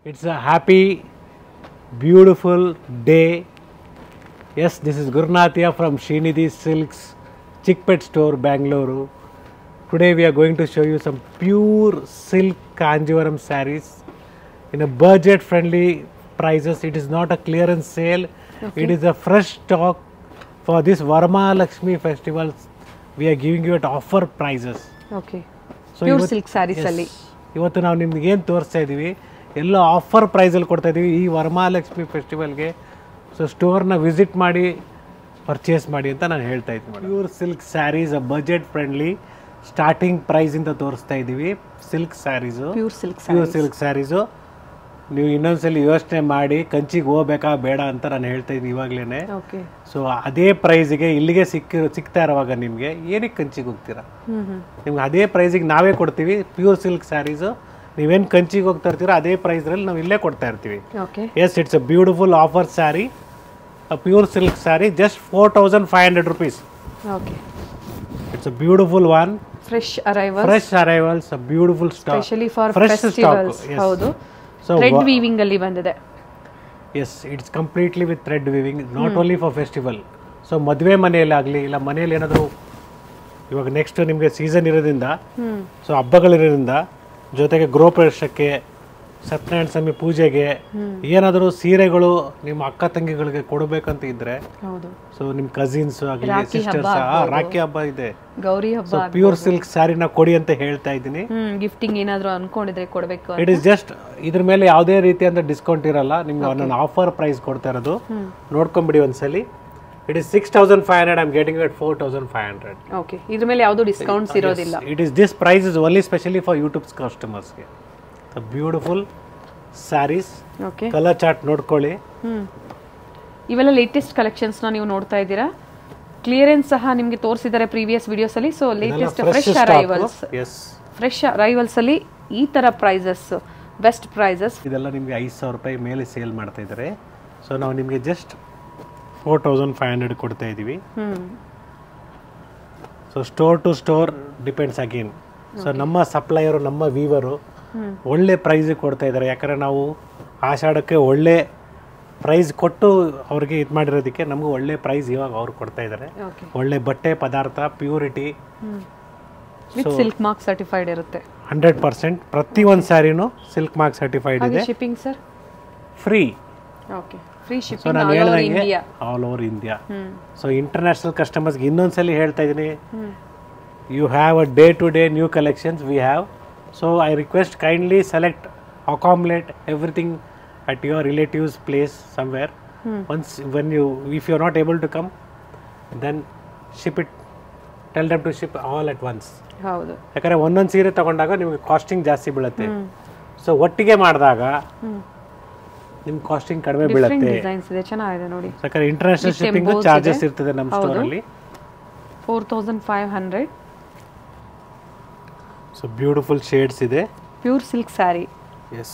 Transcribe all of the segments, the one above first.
It's a happy, beautiful day. Yes, this is Gurnathia from Srinidhi Silks, Chickpet Store, Bangalore. Today we are going to show you some pure silk Kanjivaram sarees in a budget friendly prices. It is not a clearance sale, it is a fresh stock for this Varma Lakshmi festival. We are giving you at offer prices. Okay So pure ಇವತ್ತು- silk saris Yes. ಅಲ್ಲಿ ಇವತ್ತು ನಾವು ನಿಮ್ಗೆ ಏನು ತೋರಿಸ್ತಾ ಇದ್ದೀವಿ ಎಲ್ಲ offer ಪ್ರೈಸಲ್ಲಿ ಕೊಡ್ತಾ ಇದ್ದೀವಿ ಈ ವರಮಹಾಲಕ್ಷ್ಮಿ ಫೆಸ್ಟಿವಲ್ಗೆ ಸೊ ಸ್ಟೋರ್ನ ವಿಸಿಟ್ ಮಾಡಿ ಪರ್ಚೇಸ್ ಮಾಡಿ ಅಂತ ನಾನು ಹೇಳ್ತಾ ಇದ್ದೀನಿ pure silk saris budget friendly starting ಪ್ರೈಸಿಂದ ತೋರಿಸ್ತಾ ಇದ್ದೀವಿ silk saris pure silk pure silk saris ನೀವು ಇನ್ನೊಂದ್ಸಲಿ ಯೋಚನೆ ಮಾಡಿ ಕಂಚಿಗೆ ಹೋಗ್ಬೇಕಾ ಬೇಡ ಅಂತ ನಾನು ಹೇಳ್ತಾ ಇದ್ದೀನಿ ಇವಾಗಲೇ ಓಕೆ ಸೊ ಅದೇ ಪ್ರೈಸಿಗೆ ಇಲ್ಲಿಗೆ ಸಿಕ್ಕಿ ಸಿಗ್ತಾ ಇರೋವಾಗ ನಿಮಗೆ ಏನಕ್ಕೆ ಕಂಚಿಗೆ ಹೋಗ್ತೀರಾ ಹ್ಮ್ ಹ್ಮ್ ನಿಮ್ಗೆ ಅದೇ ಪ್ರೈಸಿಗೆ ನಾವೇ ಕೊಡ್ತೀವಿ ಪ್ಯೂರ್ ಸಿಲ್ಕ್ ಸ್ಯಾರೀಸು ನೀವೇನು ಕಂಚಿಗೆ ಹೋಗ್ತಾ ಇರ್ತೀರೋ ಅದೇ ಪ್ರೈಸ್ರಲ್ಲಿ ನಾವು ಇಲ್ಲೇ ಕೊಡ್ತಾ ಇರ್ತೀವಿ okay yes it's a beautiful offer sari pure silk sari just four thousand five hundred rupees okay it's a beautiful one fresh arrival fresh arrivals beautiful stock specially for Fresh stock, festivals yes. ಹೌದು so thread weaving ಅಲ್ಲಿ ಬಂದಿದೆ yes it's completely with thread weaving not only for festival so ಮದುವೆ ಮನೆಯಲ್ಲಾಗಲಿ ಇಲ್ಲ ಮನೆಯಲ್ಲಿ ಏನಾದರೂ ಇವಾಗ next ನಿಮಗೆ ಸೀಸನ್ ಇರೋದ್ರಿಂದ ಹ್ಮ್ ಸೊ ಹಬ್ಬಗಳಿರೋದ್ರಿಂದ ಜೊತೆಗೆ ಗೃಹಪ್ರವೇಶಕ್ಕೆ ಸತ್ಯನಾರಾಯಣ ಸ್ವಾಮಿ ಪೂಜೆಗೆ ಏನಾದರೂ ಸೀರೆಗಳು ನಿಮ್ಮ ಅಕ್ಕ ತಂಗಿಗಳಿಗೆ ಕೊಡಬೇಕಂತ ಇದ್ರೆ ಹೌದು ಸೊ ನಿಮ್ಮ ಕಸಿನ್ಸ್ ಆಗಲಿ ರಾಖಿ ಸಿಸ್ಟರ್ಸ್ ಹಬ್ಬ ಆಗ್ಬೋದು. ರಾಖಿ ಹಬ್ಬ ಇದೆ ಗೌರಿ ಹಬ್ಬ ಸೊ ಪ್ಯೂರ್ ಸಿಲ್ಕ್ ಸ್ಯಾರಿನ ಕೊಡಿ ಅಂತ ಹೇಳ್ತಾ ಇದ್ದೀನಿ ಹ್ಮ್ ಗಿಫ್ಟಿಂಗ್ ಏನಾದ್ರು ಅನ್ಕೊಂಡಿದ್ರೆ ಕೊಡ್ಬೇಕು ಅಂತ. ಇಟ್ ಇಸ್ ಜಸ್ಟ್ ಇದ್ರ ಮೇಲೆ ಯಾವುದೇ ರೀತಿಯಾದ ಡಿಸ್ಕೌಂಟ್ ಇರಲ್ಲ ನಿಮ್ಗೆ ನಾನು ಆಫರ್ ಪ್ರೈಸ್ ಕೊಡ್ತಾ ಇರೋದು ನೋಡ್ಕೊಂಬಿಡಿ ಒಂದ್ಸಲಿ it is six thousand five hundred I'm getting it four thousand five hundred okay ಇದ್ರ ಮೇಲೆ ಯಾವ್ದು ಡಿಸ್ಕೌಂಟ್ಸ್ ಇರೋದಿಲ್ಲ it is this price is only specially for YouTube's ಕಸ್ಟಮರ್ಸ್ಗೆ beautiful saris okay colour chart ನೋಡ್ಕೊಳ್ಳಿ ಹ್ಮ್ ಇವೆಲ್ಲ ಲೇಟೆಸ್ಟ್ ಕಲೆಕ್ಷನ್ಸ್ ನ ನೀವು ನೋಡ್ತಾ ಇದ್ದೀರಾ ಕ್ಲಿಯರೆನ್ಸ್ ಸಹ ನಿಮ್ಗೆ ತೋರಿಸಿದ್ದಾರೆ ಪ್ರೀವಿಯಸ್ ವಿಡಿಯೋಸ್ ಅಲ್ಲಿ so latest fresh arrivals yes fresh arrivals ಅಲ್ಲಿ ಈ ತರ ಪ್ರೈಸಸ್ ಬೆಸ್ಟ್ ಪ್ರೈಸಸ್ ಇದೆಲ್ಲ ನಿಮಗೆ ಐದು ಸಾವಿರ ರೂಪಾಯಿ ಮೇಲೆ ಸೇಲ್ ಮಾಡ್ತಾ ಇದ್ದಾರೆ ಸೊ ನಾವು ನಿಮಗೆ just four thousand five hundred ಕೊಡ್ತಾ ಇದ್ದೀವಿ hmm so store to store depends again so ನಮ್ಮ ಸಪ್ಲೈಯರು ನಮ್ಮ ವೀವರು ಒಳ್ಳೆ ಪ್ರೈಸಿಗೆ ಕೊಡ್ತಾ ಇದ್ದಾರೆ ಯಾಕಂದರೆ ನಾವು ಆಷಾಢಕ್ಕೆ ಒಳ್ಳೆ ಪ್ರೈಸ್ ಕೊಟ್ಟು ಅವ್ರಿಗೆ ಇದು ಮಾಡಿರೋದಕ್ಕೆ ನಮಗೂ ಒಳ್ಳೆ ಪ್ರೈಸ್ ಇವಾಗ ಅವ್ರು ಕೊಡ್ತಾ ಇದ್ದಾರೆ ಓಕೆ ಒಳ್ಳೆ ಬಟ್ಟೆ ಪದಾರ್ಥ purity with silk mark certified hundred ಹಂಡ್ರೆಡ್ ಪರ್ಸೆಂಟ್ ಪ್ರತಿ ಒಂದು ಸ್ಯಾರಿನೂ ಸಿಲ್ಕ್ ಮಾರ್ಕ್ ಸರ್ಟಿಫೈಡ್ ಹಾಗೆ ಇದೆ shipping sir free okay free so shipping ನಾನು ಆಲ್ ಓವರ್ ಹೇಳ್ದಂಗೆ India all over India hmm so international ಕಸ್ಟಮರ್ಸ್ಗೆ ಇನ್ನೊಂದ್ಸಲಿ ಹೇಳ್ತಾ ಇದ್ದೀನಿ ಹ್ಮ್ you have a day to day new collections we have so i request kindly select accumulate everything at your relatives place somewhere Hmm. once when you if you're not able to come then ship it tell them to ship all at once ಹೌದು ಯಾಕಂದರೆ ಒಂದೊಂದು ಸೀರೆ ತಗೊಂಡಾಗ ನಿಮಗೆ casting ಜಾಸ್ತಿ ಬೀಳುತ್ತೆ ಹ್ಮ್ so ಒಟ್ಟಿಗೆ ಮಾಡಿದಾಗ ಹ್ಮ್ ನಿಮ್ಗೆ ಕಾಸ್ಟಿಂಗ್ ಕಡಿಮೆ ಡಿಫ್ರೆಂಟ್ ಬೀಳುತ್ತೆ ಡಿಸೈನ್ಸ್ ಇದೆ ಚೆನ್ನಾಗಿದೆ ನೋಡಿ ಯಾಕಂದ್ರೆ international With shipping embossed charges ಇದೆ. ಇರ್ತದೆ ನಮ್ಮ ಹೌದು. ಸ್ಟೋರಲ್ಲಿ four thousand five hundred so beautiful shades ಇದೆ ಪ್ಯೂರ್ ಸಿಲ್ಕ್ ಸ್ಯಾರಿ ಎಸ್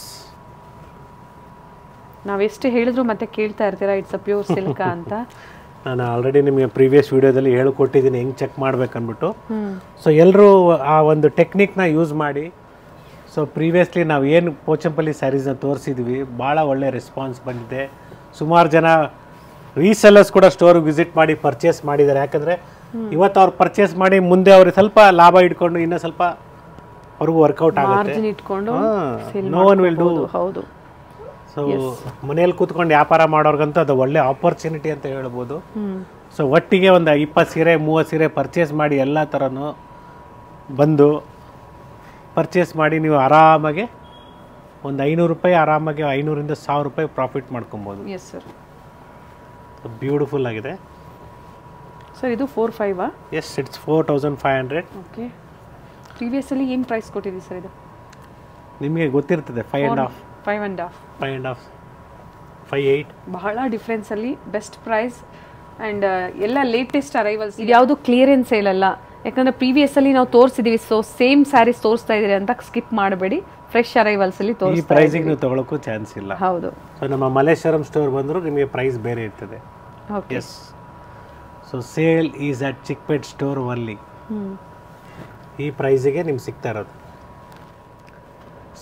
ನಾವ್ ಎಷ್ಟು ಹೇಳಿದ್ರು ಮತ್ತೆ ಕೇಳ್ತಾ ಇರ್ತೀರಾ ಇಟ್ಸ್ ಅ ಪ್ಯೂರ್ ಸಿಲ್ಕ್ ಅಂತ ನಾನು ಆಲ್ರೆಡಿ ನಿಮಗೆ ಪ್ರೀವಿಯಸ್ ವಿಡಿಯೋದಲ್ಲಿ ಹೇಳಿಕೊಟ್ಟಿದ್ದೀನಿ ಹೆಂಗೆ ಚೆಕ್ ಮಾಡ್ಬೇಕನ್ಬಿಟ್ಟು ಹ್ಮ್ ಸೊ ಎಲ್ಲರೂ ಆ ಒಂದು ಟೆಕ್ನಿಕ್ನ ಯೂಸ್ ಮಾಡಿ ಸೊ ಪ್ರೀವಿಯಸ್ಲಿ ನಾವು ಏನು ಪೋಚಂಪಲ್ಲಿ ಸ್ಯಾರೀಸ್ನ ತೋರಿಸಿದ್ವಿ ಭಾಳ ಒಳ್ಳೆ ರೆಸ್ಪಾನ್ಸ್ ಬಂದಿದೆ ಸುಮಾರು ಜನ ರೀಸೆಲ್ಲರ್ಸ್ ಕೂಡ ಸ್ಟೋರ್ಗೆ ವಿಸಿಟ್ ಮಾಡಿ ಪರ್ಚೇಸ್ ಮಾಡಿದ್ದಾರೆ ಯಾಕಂದರೆ ಇವತ್ತು ಅವ್ರು ಪರ್ಚೇಸ್ ಮಾಡಿ ಮುಂದೆ ಅವ್ರಿಗೆ ಸ್ವಲ್ಪ ಲಾಭ ಇಟ್ಕೊಂಡು ಇನ್ನೂ ಸ್ವಲ್ಪ ಅವ್ರಿಗೂ ವರ್ಕೌಟ್ ಆಗುತ್ತೆ ಮಾರ್ಜಿನ್ ಇಟ್ಕೊಂಡು sell no one will do ಮಾಡ್ಕೋಬೋದು. ಹೌದು ಸೊ ಮನೇಲಿ ಕೂತ್ಕೊಂಡು ವ್ಯಾಪಾರ ಮಾಡೋರ್ಗಂತೂ ಅದು ಒಳ್ಳೆ ಆಪರ್ಚುನಿಟಿ ಅಂತ ಹೇಳ್ಬೋದು ಹ್ಮ್ ಸೊ ಒಟ್ಟಿಗೆ ಒಂದು ಇಪ್ಪತ್ತು ಸೀರೆ ಮೂವತ್ತು ಸೀರೆ ಪರ್ಚೇಸ್ ಮಾಡಿ ಎಲ್ಲ ಥರನೂ ಬಂದು ಪರ್ಚೇಸ್ ಮಾಡಿ ನೀವು ಆರಾಮಾಗಿ ಒಂದು ಐನೂರು ರೂಪಾಯಿ ಆರಾಮಾಗಿ ಐನೂರಿಂದ ಸಾವಿರ ರೂಪಾಯಿ ಪ್ರಾಫಿಟ್ ಮಾಡ್ಕೊಬೋದು ಎಸ್ ಸರ್ ಬ್ಯೂಟಿಫುಲ್ ಆಗಿದೆ ಸರ್ ಇದು ಫೋರ್ ಫೈವಾ yes it's four thousand five hundred okay ಪ್ರೀವಿಯಸ್ಸಲ್ಲಿ ಏನು ಪ್ರೈಸ್ ಕೊಟ್ಟಿದ್ದೀವಿ ಸರ್ ಇದು ನಿಮಗೆ ಗೊತ್ತಿರ್ತದೆ five and half five and half five and half five eight ಬಹಳ ಡಿಫ್ರೆನ್ಸಲ್ಲಿ ಬೆಸ್ಟ್ ಪ್ರೈಸ್ ಆ್ಯಂಡ್ ಎಲ್ಲ ಲೇಟೆಸ್ಟ್ ಅರೈವಲ್ಸ್ ಇದು ಯಾವುದು ಕ್ಲಿಯರೆನ್ಸ್ ಸೇಲ್ ಅಲ್ಲ ಯಾಕಂದ್ರೆ ಪ್ರೀವಿಯಸ್ ಅಲ್ಲಿ ನಾವು ತೋರಿಸಿದೀವಿ ಸೊ ಸೇಮ್ ಸ್ಯಾರೀಸ್ ತೋರಿಸ್ತಾ ಇದ್ದೀರಿ ಅಂತ ಸ್ಕಿಪ್ ಮಾಡಬೇಡಿ ಫ್ರೆಶ್ ಅರೈವಲ್ಸ್ ಅಲ್ಲಿ ಈ ತೋರಿಸ್ತಾ ಪ್ರೈಸಿಗೆ ನೀವು ತೊಗೊಳಕ್ಕೂ ಚಾನ್ಸ್ ಇಲ್ಲ ಹೌದು ಸೊ ನಮ್ಮ ಮಲ್ಲೇಶ್ವರಂ ಸ್ಟೋರ್ ಬಂದರೂ ನಿಮಗೆ ಪ್ರೈಸ್ ಬೇರೆ ಇರ್ತದೆ okay yes so sale is at Chickpet store only hmm ಈ ಪ್ರೈಸಿಗೆ ನಿಮ್ಗೆ ಸಿಗ್ತಾ ಇರೋದು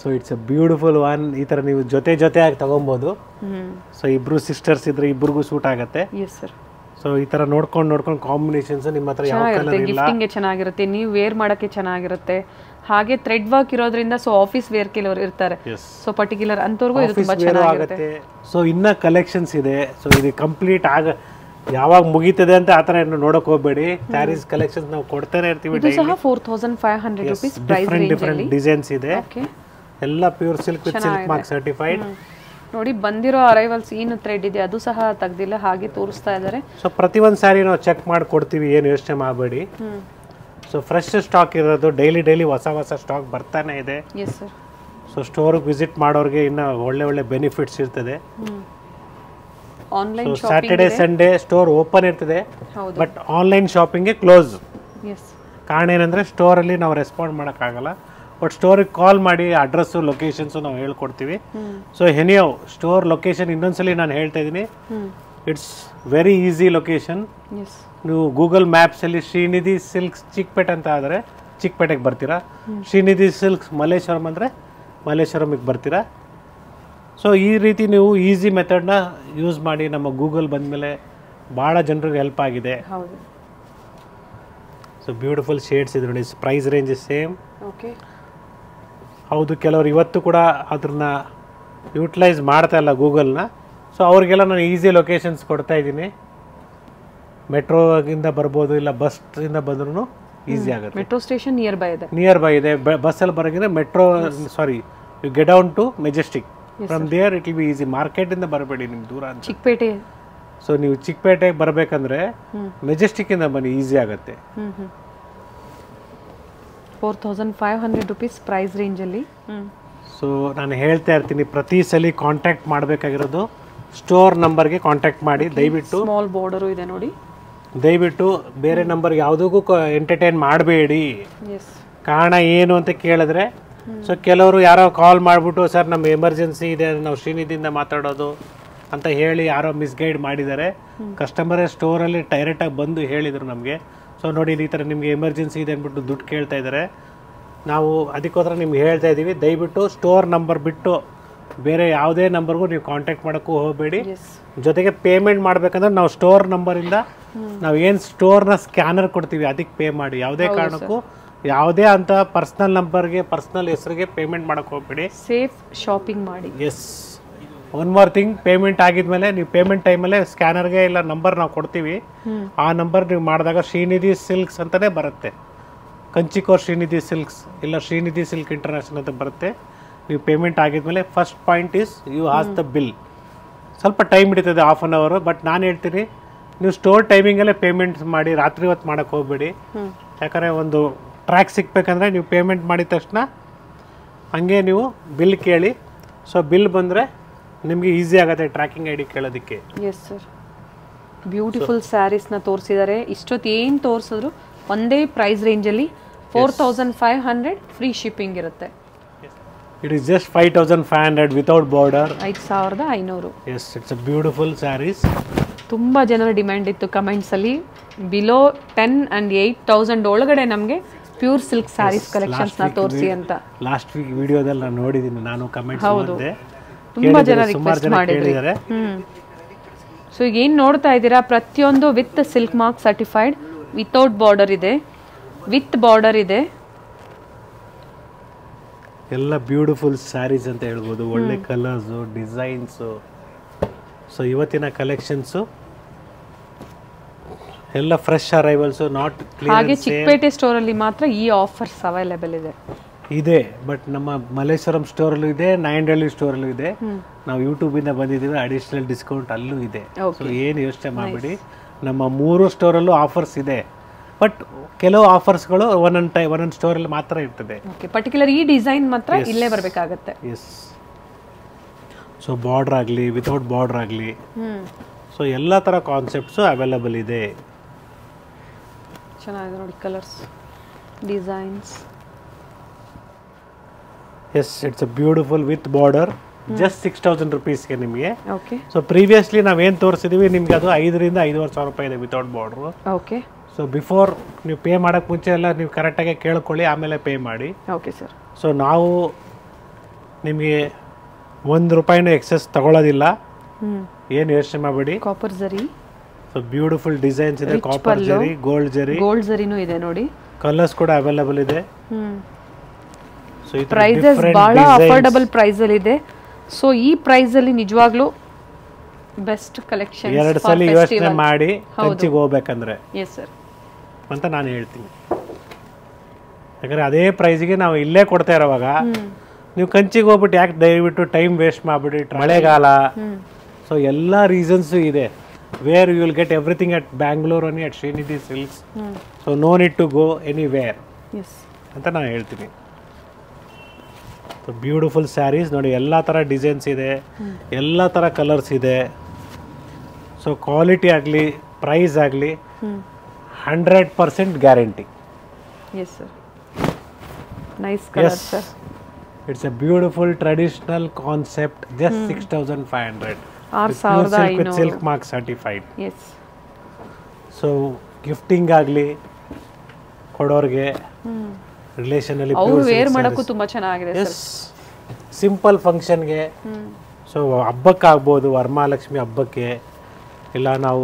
so it's a beautiful one ಈ ಥರ ನೀವು ಜೊತೆ ಜೊತೆಯಾಗಿ ತೊಗೊಬೋದು ಹ್ಞೂ ಸೊ ಇಬ್ರು ಸಿಸ್ಟರ್ಸ್ ಇದ್ರೆ ಇಬ್ರಿಗೂ ಸೂಟ್ ಆಗುತ್ತೆ ಎಸ್ ಸರ್ ಸೊ ಈ ಥರ ನೋಡ್ಕೊಂಡು ನೋಡ್ಕೊಂಡು ಕಾಂಬಿನೇಷನ್ಸ್ ನಿಮ್ಮ ಹತ್ರ ಯಾವ ಚೆನ್ನಾಗಿರುತ್ತೆ ಕಲರ್ ಇಲ್ಲ ಗಿಫ್ಟಿಂಗ್ಗೆ ಚೆನ್ನಾಗಿರುತ್ತೆ ನೀವು ವೇರ್ ಮಾಡೋಕ್ಕೆ ಚೆನ್ನಾಗಿರುತ್ತೆ ಹಾಗೆ ಥ್ರೆಡ್ ವರ್ಕ್ ಇರೋದ್ರಿಂದ ಸೊ ಆಫೀಸ್ ವೇರ್ ಕೆಲವರು ಇರ್ತಾರೆ ಎಸ್ ಸೊ ಪರ್ಟಿಕ್ಯುಲರ್ ಅಂಥವ್ರಿಗೂ ಇದು ತುಂಬಾ ಆಫೀಸ್ ವೇರು ಚೆನ್ನಾಗಿರುತ್ತೆ ಆಗುತ್ತೆ ಸೊ ಇನ್ನ ಕಲೆಕ್ಷನ್ಸ್ ಇದೆ ಸೊ ಇದು ಕಂಪ್ಲೀಟ್ ಆಗ ಯಾವಾಗ ಮುಗೀತದೆ ಅಂತ ಆ ಥರ ಏನು ನೋಡಕ್ ಹೋಗ್ಬೇಡಿ ಸ್ಯಾರೀಸ್ ಕಲೆಕ್ಷನ್ಸ್ ನಾವು ಕೊಡ್ತಾನೆ ಇರ್ತೀವಿ ಇದು ಸಹ four thousand five hundred rupees price different range different ಅಲ್ಲಿ ಡಿಸೈನ್ಸ್ ಇದೆ ಓಕೆ ಎಲ್ಲ pure silk with silk mark certified ನೋಡಿ ಬಂದಿರೋ ಅರೈವಲ್ಸ್ ಏನು ಥ್ರೆಡ್ ಇದೆ ಅದು ಸಹ ತೆಗ್ದಿಲ್ಲ ಹಾಗೆ ತೋರಿಸ್ತಾ ಇದ್ದಾರೆ ಸೊ ಪ್ರತಿಯೊಂದು ಸ್ಯಾರಿ ನಾವು ಚೆಕ್ ಮಾಡಿ ಕೊಡ್ತೀವಿ ಏನು ಯೋಚನೆ ಮಾಡಬೇಡಿ ಹ್ಮ್ ಸೊ ಫ್ರೆಶ್ ಸ್ಟಾಕ್ ಇರೋದು ಡೈಲಿ ಡೈಲಿ ಹೊಸ ಹೊಸ ಸ್ಟಾಕ್ ಬರ್ತಾನೆ ಇದೆ ಎಸ್ ಸರ್ ಸೊ ಸ್ಟೋರ್ಗೆ ವಿಸಿಟ್ ಮಾಡೋರಿಗೆ ಇನ್ನು ಒಳ್ಳೆ ಒಳ್ಳೆ ಬೆನಿಫಿಟ್ಸ್ ಇರ್ತದೆ hmm online so shopping Saturday Sunday store open ಇರ್ತದೆ ಹೌದು ಬಟ್ ಆನ್ಲೈನ್ ಶಾಪಿಂಗ್ಗೆ ಕ್ಲೋಸ್ ಎಸ್ ಕಾರಣ ಏನಂದರೆ ಸ್ಟೋರಲ್ಲಿ ನಾವು ರೆಸ್ಪಾಂಡ್ ಮಾಡೋಕ್ಕಾಗಲ್ಲ ಬಟ್ ಸ್ಟೋರಿಗೆ ಕಾಲ್ ಮಾಡಿ ಅಡ್ರೆಸ್ಸು ಲೊಕೇಶನ್ಸು ನಾವು ಹೇಳ್ಕೊಡ್ತೀವಿ ಹ್ಮ್ ಸೊ ಹೆನಿಯವ್ ಸ್ಟೋರ್ ಲೊಕೇಶನ್ ಇನ್ನೊಂದ್ಸಲಿ ನಾನು ಹೇಳ್ತಾ ಇದ್ದೀನಿ hmm it's very easy location yes ನೀವು ಗೂಗಲ್ ಮ್ಯಾಪ್ಸಲ್ಲಿ ಶ್ರೀನಿಧಿ ಸಿಲ್ಕ್ಸ್ ಚಿಕ್ಕಪೇಟೆ ಅಂತ ಆದರೆ ಚಿಕ್ಕಪೇಟೆಗೆ ಬರ್ತೀರಾ ಶ್ರೀನಿಧಿ ಸಿಲ್ಕ್ಸ್ ಮಲ್ಲೇಶ್ವರಂ ಅಂದರೆ ಮಲ್ಲೇಶ್ವರಮಿಗೆ ಬರ್ತೀರಾ ಸೊ ಈ ರೀತಿ ನೀವು ಈಸಿ ಮೆಥಡ್ನ ಯೂಸ್ ಮಾಡಿ ನಮ್ಮ ಗೂಗಲ್ ಬಂದಮೇಲೆ ಭಾಳ ಜನರಿಗೆ ಹೆಲ್ಪ್ ಆಗಿದೆ ಹೌದು ಸೊ ಬ್ಯೂಟಿಫುಲ್ ಶೇಡ್ಸ್ ಇದೆ ನೋಡಿ ಪ್ರೈಸ್ ರೇಂಜ್ ಸೇಮ್ ಓಕೆ ಹೌದು ಕೆಲವರು ಇವತ್ತು ಕೂಡ ಅದನ್ನ ಯೂಟಿಲೈಸ್ ಮಾಡ್ತಾ ಇಲ್ಲ ಗೂಗಲ್ನ ಸೊ ಅವ್ರಿಗೆಲ್ಲ ನಾನು ಈಸಿ ಲೊಕೇಶನ್ಸ್ ಕೊಡ್ತಾ ಇದ್ದೀನಿ ಮೆಟ್ರೋಗಿಂದ ಬರ್ಬೋದು ಇಲ್ಲ ಬಸ್ಸಿಂದ ಬಂದ್ರೂ ಈಸಿ ಆಗುತ್ತೆ ಮೆಟ್ರೋ ಸ್ಟೇಷನ್ ನಿಯರ್ ಬೈ ಇದೆ ನಿಯರ್ ಬೈ ಇದೆ ಬಸ್ಸಲ್ಲಿ ಬರೋಂಗಿದ್ರೆ metro sorry you get down to Majestic from there it will be easy ಮಾರ್ಕೆಟಿಂದ ಬರಬೇಡಿ ನಿಮ್ಗೆ ದೂರ ಅಂತ ಚಿಕ್ಕಪೇಟೆ ಸೊ ನೀವು ಚಿಕ್ಕಪೇಟೆಗೆ ಬರಬೇಕಂದ್ರೆ ಹ್ಮ್ ಮೆಜೆಸ್ಟಿಕ್ಕಿಂದ ಬನ್ನಿ ಈಸಿ ಆಗುತ್ತೆ hmm hmm four thousand five hundred rupees price ರೇಂಜಲ್ಲಿ ಹ್ಮ್ ಸೊ ನಾನು ಹೇಳ್ತಾ ಇರ್ತೀನಿ ಪ್ರತಿ ಸಲ ಕಾಂಟ್ಯಾಕ್ಟ್ ಮಾಡಬೇಕಾಗಿರೋದು ಸ್ಟೋರ್ ನಂಬರ್ಗೆ ಕಾಂಟ್ಯಾಕ್ಟ್ ಮಾಡಿ ದಯವಿಟ್ಟು ಸ್ಮಾಲ್ ಬಾರ್ಡರು ಇದೆ ನೋಡಿ ದಯವಿಟ್ಟು ಬೇರೆ ನಂಬರ್ ಯಾವುದಕ್ಕೂ ಎಂಟರ್ಟೈನ್ ಮಾಡಬೇಡಿ ಎಸ್ ಕಾರಣ ಏನು ಅಂತ ಕೇಳಿದ್ರೆ ಸೊ ಕೆಲವರು ಯಾರೋ ಕಾಲ್ ಮಾಡಿಬಿಟ್ಟು ಸರ್ ನಮ್ಮ ಎಮರ್ಜೆನ್ಸಿ ಇದೆ ನಾವು ಶ್ರೀನಿಧಿಯಿಂದ ಮಾತಾಡೋದು ಅಂತ ಹೇಳಿ ಯಾರೋ ಮಿಸ್ಗೈಡ್ ಮಾಡಿದ್ದಾರೆ ಕಸ್ಟಮರೇ ಸ್ಟೋರಲ್ಲಿ ಡೈರೆಕ್ಟಾಗಿ ಬಂದು ಹೇಳಿದರು ನಮಗೆ ಸೊ ನೋಡಿ ಈ ಥರ ನಿಮಗೆ ಎಮರ್ಜೆನ್ಸಿ ಇದೆ ಅಂದ್ಬಿಟ್ಟು ದುಡ್ಡು ಕೇಳ್ತಾ ಇದ್ದಾರೆ ನಾವು ಅದಕ್ಕೋಸ್ಕರ ನಿಮ್ಗೆ ಹೇಳ್ತಾ ಇದ್ದೀವಿ ದಯವಿಟ್ಟು ಸ್ಟೋರ್ ನಂಬರ್ ಬಿಟ್ಟು ಬೇರೆ ಯಾವುದೇ ನಂಬರ್ಗೂ ನೀವು ಕಾಂಟ್ಯಾಕ್ಟ್ ಮಾಡೋಕ್ಕೂ ಹೋಗಬೇಡಿ ಎಸ್ ಜೊತೆಗೆ ಪೇಮೆಂಟ್ ಮಾಡ್ಬೇಕಂದ್ರೆ ನಾವು ಸ್ಟೋರ್ ನಂಬರಿಂದ ನಾವು ಏನು ಸ್ಟೋರ್ನ ಸ್ಕ್ಯಾನರ್ ಕೊಡ್ತೀವಿ ಅದಕ್ಕೆ ಪೇ ಮಾಡಿ ಯಾವುದೇ ಕಾರಣಕ್ಕೂ ಯಾವುದೇ ಅಂತ ಪರ್ಸ್ನಲ್ ನಂಬರ್ಗೆ ಪರ್ಸ್ನಲ್ ಹೆಸರಿಗೆ ಪೇಮೆಂಟ್ ಮಾಡಕ್ಕೆ ಹೋಗ್ಬೇಡಿ ಸೇಫ್ ಶಾಪಿಂಗ್ ಮಾಡಿ yes one more thing payment ಆಗಿದ್ಮೇಲೆ ನೀವು ಪೇಮೆಂಟ್ ಟೈಮಲ್ಲೇ ಸ್ಕ್ಯಾನರ್ಗೆ ಇಲ್ಲ ನಂಬರ್ ನಾವು ಕೊಡ್ತೀವಿ ಹ್ಮ್ ಆ ನಂಬರ್ ನೀವು ಮಾಡಿದಾಗ ಶ್ರೀನಿಧಿ ಸಿಲ್ಕ್ಸ್ ಅಂತಲೇ ಬರುತ್ತೆ ಕಂಚಿಕೋರ್ ಶ್ರೀನಿಧಿ ಸಿಲ್ಕ್ಸ್ ಇಲ್ಲ ಶ್ರೀನಿಧಿ ಸಿಲ್ಕ್ ಇಂಟರ್ನ್ಯಾಷನಲ್ ಅಂತ ಬರುತ್ತೆ ನೀವು ಪೇಮೆಂಟ್ ಆಗಿದ್ಮೇಲೆ first point is you has the bill ಸ್ವಲ್ಪ ಟೈಮ್ ಹಿಡಿತದೆ ಹಾಫ್ ಆನ್ ಅವರು ಬಟ್ ನಾನು ಹೇಳ್ತೀನಿ ನೀವು ಸ್ಟೋರ್ ಟೈಮಿಂಗಲ್ಲೇ ಪೇಮೆಂಟ್ ಮಾಡಿ ರಾತ್ರಿ ಹೊತ್ತು ಮಾಡೋಕ್ಕೆ ಹೋಗಬೇಡಿ ಹ್ಮ್ ಯಾಕಂದರೆ ಒಂದು ಟ್ರ್ಯಾಕ್ ಸಿಗ್ಬೇಕಂದ್ರೆ ನೀವು ಪೇಮೆಂಟ್ ಮಾಡಿದ ತಕ್ಷಣ ಹಂಗೆ ನೀವು ಬಿಲ್ ಕೇಳಿ ಸೊ ಬಿಲ್ ಬಂದರೆ ನಿಮಗೆ ಈಸಿ ಆಗುತ್ತೆ ಟ್ರ್ಯಾಕಿಂಗ್ ಐ ಡಿ ಕೇಳೋದಕ್ಕೆ ಎಸ್ ಸರ್ ಬ್ಯೂಟಿಫುಲ್ ಸ್ಯಾರೀಸ್ನ ತೋರಿಸಿದ್ದಾರೆ ಇಷ್ಟೊತ್ತು ಏನು ತೋರಿಸಿದ್ರು ಒಂದೇ ಪ್ರೈಸ್ ರೇಂಜಲ್ಲಿ four thousand five hundred free shipping ಇರುತ್ತೆ it is just five thousand five hundred without border ಐದು ಸಾವಿರದ ಐನೂರು yes it's a beautiful saris ತುಂಬ ಜನರ ಡಿಮ್ಯಾಂಡ್ ಇತ್ತು ಕಮೆಂಟ್ಸಲ್ಲಿ below ten and eight thousand ಒಳಗಡೆ ನಮಗೆ ಪ್ಯೂರ್ ಸಿಲ್ಕ್ ಸ್ಯಾರೀಸ್ ಕಲೆಕ್ಷನ್ಸ್ನ ತೋರಿಸಿ ಅಂತ ಲಾಸ್ಟ್ ವೀಕ್ ವಿಡಿಯೋದಲ್ಲಿ ನಾನು ನೋಡಿದ್ದೀನಿ ನಾನು ಕಮೆಂಟ್ಸ್ ಹೌದು. ಮಾಡಿದೆ ತುಂಬ ಜನ ಸುಮಾರು ರಿಕ್ವೆಸ್ಟ್ ಜನ ಮಾಡಿದ್ರಿ ಕೇಳಿದ್ದಾರೆ ಹ್ಮ್ ಸೊ ಈಗ ಏನು ನೋಡ್ತಾ ಇದ್ದೀರಾ ಪ್ರತಿಯೊಂದು with silk mark certified without border ಇದೆ ವಿತ್ ಬಾರ್ಡರ್ ಇದೆ ಎಲ್ಲ ಬ್ಯೂಟಿಫುಲ್ ಸ್ಯಾರೀಸ್ ಅಂತ ಹೇಳ್ಬೋದು ಒಳ್ಳೆ ಕಲರ್ಸು ಡಿಸೈನ್ಸು ಸೊ ಇವತ್ತಿನ ಕಲೆಕ್ಷನ್ಸು ಎಲ್ಲ ಫ್ರೆಶ್ ಅರೈವಲ್ಸು ನಾಟ್ ಹಾಗೆ ಕ್ಲಿಯರ್ ಚಿಕ್ಕಪೇಟೆ ಸ್ಟೋರಲ್ಲಿ ಮಾತ್ರ ಈ ಆಫರ್ಸ್ ಅವೈಲೇಬಲ್ ಇದೆ ಇದೆ ಬಟ್ ನಮ್ಮ ಮಲ್ಲೇಶ್ವರಂ ಸ್ಟೋರಲ್ಲೂ ಇದೆ ನಾಯಂಡಹಳ್ಳಿ ಸ್ಟೋರಲ್ಲೂ ಇದೆ ನಾವು ಯೂಟ್ಯೂಬಿಂದ ಬಂದಿದ್ದೀವಿ ಅಡಿಷನಲ್ ಡಿಸ್ಕೌಂಟ್ ಅಲ್ಲೂ ಇದೆ ಸೊ ಏನು ಯೋಚನೆ ಮಾಡಬೇಡಿ ನಮ್ಮ ಮೂರು ಸ್ಟೋರಲ್ಲೂ ಆಫರ್ಸ್ ಇದೆ ಬಟ್ ಕೆಲವು ಆಫರ್ಸ್ಗಳು ಒಂದೊಂದು ಟೈ ಒಂದೊಂದು ಸ್ಟೋರಲ್ಲಿ ಮಾತ್ರ ಇರ್ತದೆ ಓಕೆ ಪರ್ಟಿಕ್ಯುಲರ್ ಈ ಡಿಸೈನ್ ಮಾತ್ರ ಇಲ್ಲೇ ಬರಬೇಕಾಗತ್ತೆ ಎಸ್ ಸೊ ಬಾರ್ಡ್ರ್ ಆಗಲಿ ವಿತೌಟ್ ಬಾರ್ಡ್ರ್ ಆಗಲಿ ಹ್ಮ್ ಸೊ ಎಲ್ಲ ಥರ ಕಾನ್ಸೆಪ್ಟ್ಸು ಅವೈಲಬಲ್ ಇದೆ ಚೆನ್ನಾಗಿದೆ ನೋಡಿ colours designs yes it's a beautiful with border just six thousand ರುಪೀಸ್ಗೆ ನಿಮಗೆ ಓಕೆ ಸೊ ಪ್ರೀವಿಯಸ್ಲಿ ನಾವೇನು ತೋರಿಸಿದೀವಿ ನಿಮ್ಗೆ ಅದು ಐದರಿಂದ ಐದುವರೆ ಸಾವಿರ ರೂಪಾಯಿ ಇದೆ without border okay so before ನೀವು ಪೇ ಮಾಡೋಕ್ಕೆ ಮುಂಚೆ ಎಲ್ಲ ನೀವು ಕರೆಕ್ಟಾಗಿ ಕೇಳ್ಕೊಳ್ಳಿ ಆಮೇಲೆ ಪೇ ಮಾಡಿ ಓಕೆ ಸರ್ ಸೊ ನಾವು ನಿಮಗೆ ಒಂದು ರೂಪಾಯಿನೂ ಎಕ್ಸೆಸ್ ತಗೊಳ್ಳೋದಿಲ್ಲ ಹ್ಮ್ ಏನು ಯೋಚನೆ ಮಾಡಬೇಡಿ copper zari so beautiful designs ಇದೆ Rich copper pallu. Zari gold ಜರಿ ಗೋಲ್ಡ್ ಜರಿನೂ ಇದೆ ನೋಡಿ ಕಲರ್ಸ್ ಕೂಡ ಅವೈಲೇಬಲ್ ಇದೆ ಹ್ಮ್ ಸೊ ಈ ಪ್ರೈಸಸ್ ಬಹಳ ಅಫೋರ್ಡಬಲ್ ಪ್ರೈಸ್ ಅಲ್ಲಿ ಇದೆ ಸೊ ಈ ಪ್ರೈಸ್ ಅಲ್ಲಿ ನಿಜವಾಗ್ಲೂ ಬೆಸ್ಟ್ ಕಲೆಕ್ಷನ್ ಎರಡು ಸಲ ಯೋಚನೆ ಮಾಡಿ ಕಂಚಿಗೆ ಹೋಗ್ಬೇಕಂದ್ರೆ ಎಸ್ ಸರ್ ಅಂತ ನಾನು ಹೇಳ್ತೀನಿ ಯಾಕಂದ್ರೆ ಅದೇ ಪ್ರೈಸ್ಗೆ ನಾವು ಇಲ್ಲೇ ಕೊಡ್ತಾ ಇರೋವಾಗ ನೀವು ಕಂಚಿಗೆ ಹೋಗ್ಬಿಟ್ಟು ಯಾಕೆ ದಯವಿಟ್ಟು ಟೈಮ್ ವೇಸ್ಟ್ ಮಾಡಿಬಿಡಿ ಮಳೆಗಾಲ ಹ್ಮ್ ಸೊ ಎಲ್ಲ ರೀಸನ್ಸು ಇದೆ where you will get everything at Bangalore one at Srinidhi Silks hmm so no need to go anywhere yes ಅಂತ ನಾನು ಹೇಳ್ತೀನಿ ಬ್ಯೂಟಿಫುಲ್ ಸ್ಯಾರೀಸ್ ನೋಡಿ ಎಲ್ಲ ಥರ ಡಿಸೈನ್ಸ್ ಇದೆ ಎಲ್ಲ ಥರ ಕಲರ್ಸ್ ಇದೆ ಸೊ ಕ್ವಾಲಿಟಿ ಆಗಲಿ ಪ್ರೈಸ್ ಆಗಲಿ hmm hundred percent guarantee yes sir nice colour yes sir it's a beautiful traditional concept just six thousand five hundred ಆರು ಸಾವಿರದ ಐನೂರು silk mark certified yes so gifting ಆಗಲಿ ಕೊಡೋರಿಗೆ ಹ್ಮ್ ರಿಲೇಷನಲ್ಲಿ ಅವ್ರು ವೇರ್ ಮಾಡೋಕ್ಕೂ ತುಂಬಾ ಚೆನ್ನಾಗಿದೆ ಸರ್ ಎಸ್ ಸಿಂಪಲ್ ಫಂಕ್ಷನ್ಗೆ ಹ್ಮ್ ಸೊ ಹಬ್ಬಕ್ಕಾಗ್ಬೋದು ವರಮಹಾಲಕ್ಷ್ಮಿ ಹಬ್ಬಕ್ಕೆ ಇಲ್ಲ ನಾವು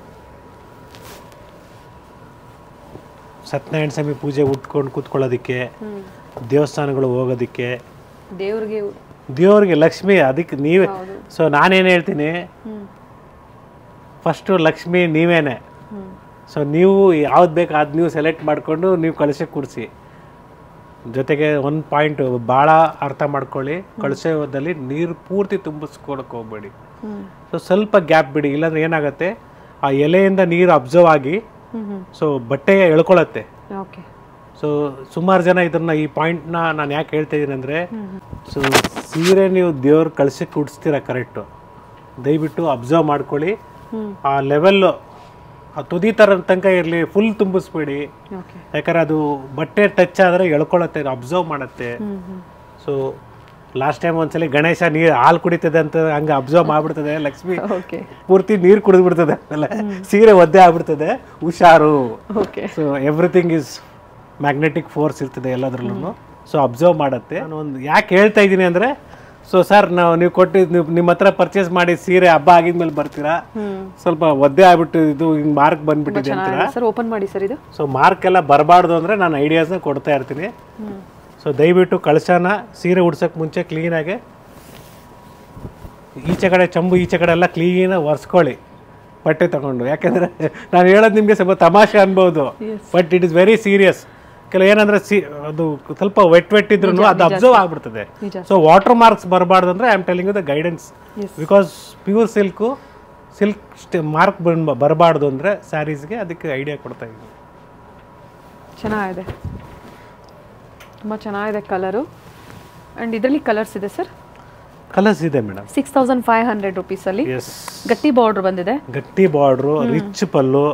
ಸತ್ಯನಾರಾಯಣ ಸ್ವಾಮಿ ಪೂಜೆ ಉಟ್ಕೊಂಡು ಕೂತ್ಕೊಳ್ಳೋದಕ್ಕೆ ಹ್ಮ್ ದೇವಸ್ಥಾನಗಳು ಹೋಗೋದಕ್ಕೆ ದೇವ್ರಿಗೆ ದೇವ್ರಿಗೆ ಲಕ್ಷ್ಮಿ ಅದಕ್ಕೆ ನೀವೇ ಹೌದು ಸೊ ನಾನೇನು ಹೇಳ್ತೀನಿ ಹ್ಮ್ ಫಸ್ಟು ಲಕ್ಷ್ಮಿ ನೀವೇನೆ ಹ್ಮ್ ಸೊ ನೀವು ಯಾವ್ದು ಬೇಕು ಅದು ನೀವು ಸೆಲೆಕ್ಟ್ ಮಾಡಿಕೊಂಡು ನೀವು ಕಳಶಕ್ಕೆ ಕೂರಿಸಿ ಜೊತೆಗೆ ಒಂದು ಪಾಯಿಂಟ್ ಭಾಳ ಅರ್ಥ ಮಾಡ್ಕೊಳ್ಳಿ ಕಳಶದಲ್ಲಿ ನೀರು ಪೂರ್ತಿ ತುಂಬಿಸ್ಕೊಳಕ್ಕೆ ಹೋಗ್ಬೇಡಿ ಹ್ಮ್ ಸೊ ಸ್ವಲ್ಪ ಗ್ಯಾಪ್ ಬಿಡಿ ಇಲ್ಲಾಂದ್ರೆ ಏನಾಗುತ್ತೆ ಆ ಎಲೆಯಿಂದ ನೀರು ಅಬ್ಸರ್ವ್ ಆಗಿ ಹ್ಮ್ ಹ್ಮ್ ಸೊ ಬಟ್ಟೆ ಎಳ್ಕೊಳತ್ತೆ ಓಕೆ ಸೊ ಸುಮಾರು ಜನ ಇದನ್ನ ಈ ಪಾಯಿಂಟ್ನ ನಾನು ಯಾಕೆ ಹೇಳ್ತಾ ಇದ್ದೀನಿ ಅಂದರೆ ಹ್ಮ್ ಹ್ಮ್ ಸೊ ಸೀರೆ ನೀವು ದೇವ್ರ ಕಳ್ಸಕ್ಕೆ ಕುಡಿಸ್ತೀರ ಕರೆಕ್ಟು ದಯವಿಟ್ಟು ಅಬ್ಸರ್ವ್ ಮಾಡ್ಕೊಳ್ಳಿ ಹ್ಮ್ ಆ ಲೆವೆಲ್ಲು ಆ ತುದಿ ಥರ ತನಕ ಇರಲಿ ಫುಲ್ ತುಂಬಿಸ್ಬೇಡಿ ಓಕೆ ಯಾಕಂದ್ರೆ ಅದು ಬಟ್ಟೆ ಟಚ್ ಆದರೆ ಎಳ್ಕೊಳತ್ತೆ ಅಬ್ಸರ್ವ್ ಮಾಡುತ್ತೆ hmm hmm so last time ಒಂದ್ಸಲಿ ಗಣೇಶ ನೀರು ಹಾಲು ಕುಡಿತದೆ ಅಂತ ಹಂಗೆ ಅಬ್ಸರ್ವ್ ಮಾಡ್ಬಿಡ್ತದೆ ಲಕ್ಷ್ಮಿ ಓಕೆ ಪೂರ್ತಿ ನೀರು ಕುಡಿದ್ಬಿಡ್ತದೆ ಆಮೇಲೆ ಸೀರೆ ಒದ್ದೆ ಆಗ್ಬಿಡ್ತದೆ ಹುಷಾರು okay so everything is magnetic force ಇರ್ತದೆ ಎಲ್ಲದ್ರಲ್ಲೂ ಸೊ ಅಬ್ಸರ್ವ್ ಮಾಡುತ್ತೆ ನಾನು ಒಂದು ಯಾಕೆ ಹೇಳ್ತಾ ಇದ್ದೀನಿ ಅಂದರೆ ಸೊ ಸರ್ ನಾವು ನೀವು ಕೊಟ್ಟಿದ್ದು ನೀವು ನಿಮ್ಮ ಹತ್ರ ಪರ್ಚೇಸ್ ಮಾಡಿ ಸೀರೆ ಹಬ್ಬ ಆಗಿದ್ಮೇಲೆ ಬರ್ತೀರಾ ಹ್ಮ್ ಸ್ವಲ್ಪ ಒದ್ದೆ ಆಗ್ಬಿಟ್ಟು ಇದು ಹಿಂಗೆ ಮಾರ್ಕ್ ಬಂದ್ಬಿಟ್ಟಿದೆ ಅಂತೀರಾ ಚೆನ್ನಾಗಿದೆ ಸರ್ ಓಪನ್ ಮಾಡಿ ಸರ್ ಇದು ಸೊ ಮಾರ್ಕ್ ಎಲ್ಲ ಬರಬಾರ್ದು ಅಂದರೆ ನಾನು ಐಡಿಯಾಸ್ನ ಕೊಡ್ತಾ ಇರ್ತೀನಿ ಹ್ಮ್ ಸೊ ದಯವಿಟ್ಟು ಕಳಶನ ಸೀರೆ ಉಡ್ಸೋಕೆ ಮುಂಚೆ ಕ್ಲೀನಾಗಿ ಈಚೆ ಕಡೆ ಚಂಬು ಈಚೆ ಕಡೆ ಎಲ್ಲ ಕ್ಲೀನಾಗಿ ಒರೆಸ್ಕೊಳ್ಳಿ ಬಟ್ಟೆ ತಗೊಂಡು ಯಾಕೆಂದರೆ ನಾನು ಹೇಳೋದು ನಿಮಗೆ ಸ್ವಲ್ಪ ತಮಾಷೆ ಅನ್ಬೋದು Yes. But it is very serious ಕೆಲವು ಏನಂದ್ರೆ ಸಿ ಅದು ಸ್ವಲ್ಪ ವೆಟ್ ವೆಟ್ ಇದ್ರೂ ಅದು ಅಬ್ಸರ್ವ್ ಆಗ್ಬಿಡ್ತದೆ ನಿಜ ಸೊ ವಾಟರ್ ಮಾರ್ಕ್ಸ್ ಬರಬಾರ್ದು ಅಂದರೆ I am telling the guidance Yes. Because pure silk silk mark ಬರಬಾರ್ದು ಅಂದರೆ ಸ್ಯಾರೀಸ್ಗೆ ಅದಕ್ಕೆ ಐಡಿಯಾ ಕೊಡ್ತಾ ಇದ್ದೀನಿ ಚೆನ್ನಾಗಿದೆ ತುಂಬ ಚೆನ್ನಾಗಿದೆ ಕಲರು ಆ್ಯಂಡ್ ಇದರಲ್ಲಿ ಕಲರ್ಸ್ ಇದೆ ಸರ್ ಕಲರ್ಸ್ ಇದೆ madam six thousand five hundred ರುಪೀಸಲ್ಲಿ ಎಸ್ ಗಟ್ಟಿ ಬಾರ್ಡ್ರ್ ಬಂದಿದೆ ಗಟ್ಟಿ ಬಾರ್ಡ್ರು ರಿಚ್ ಪಲ್ಲು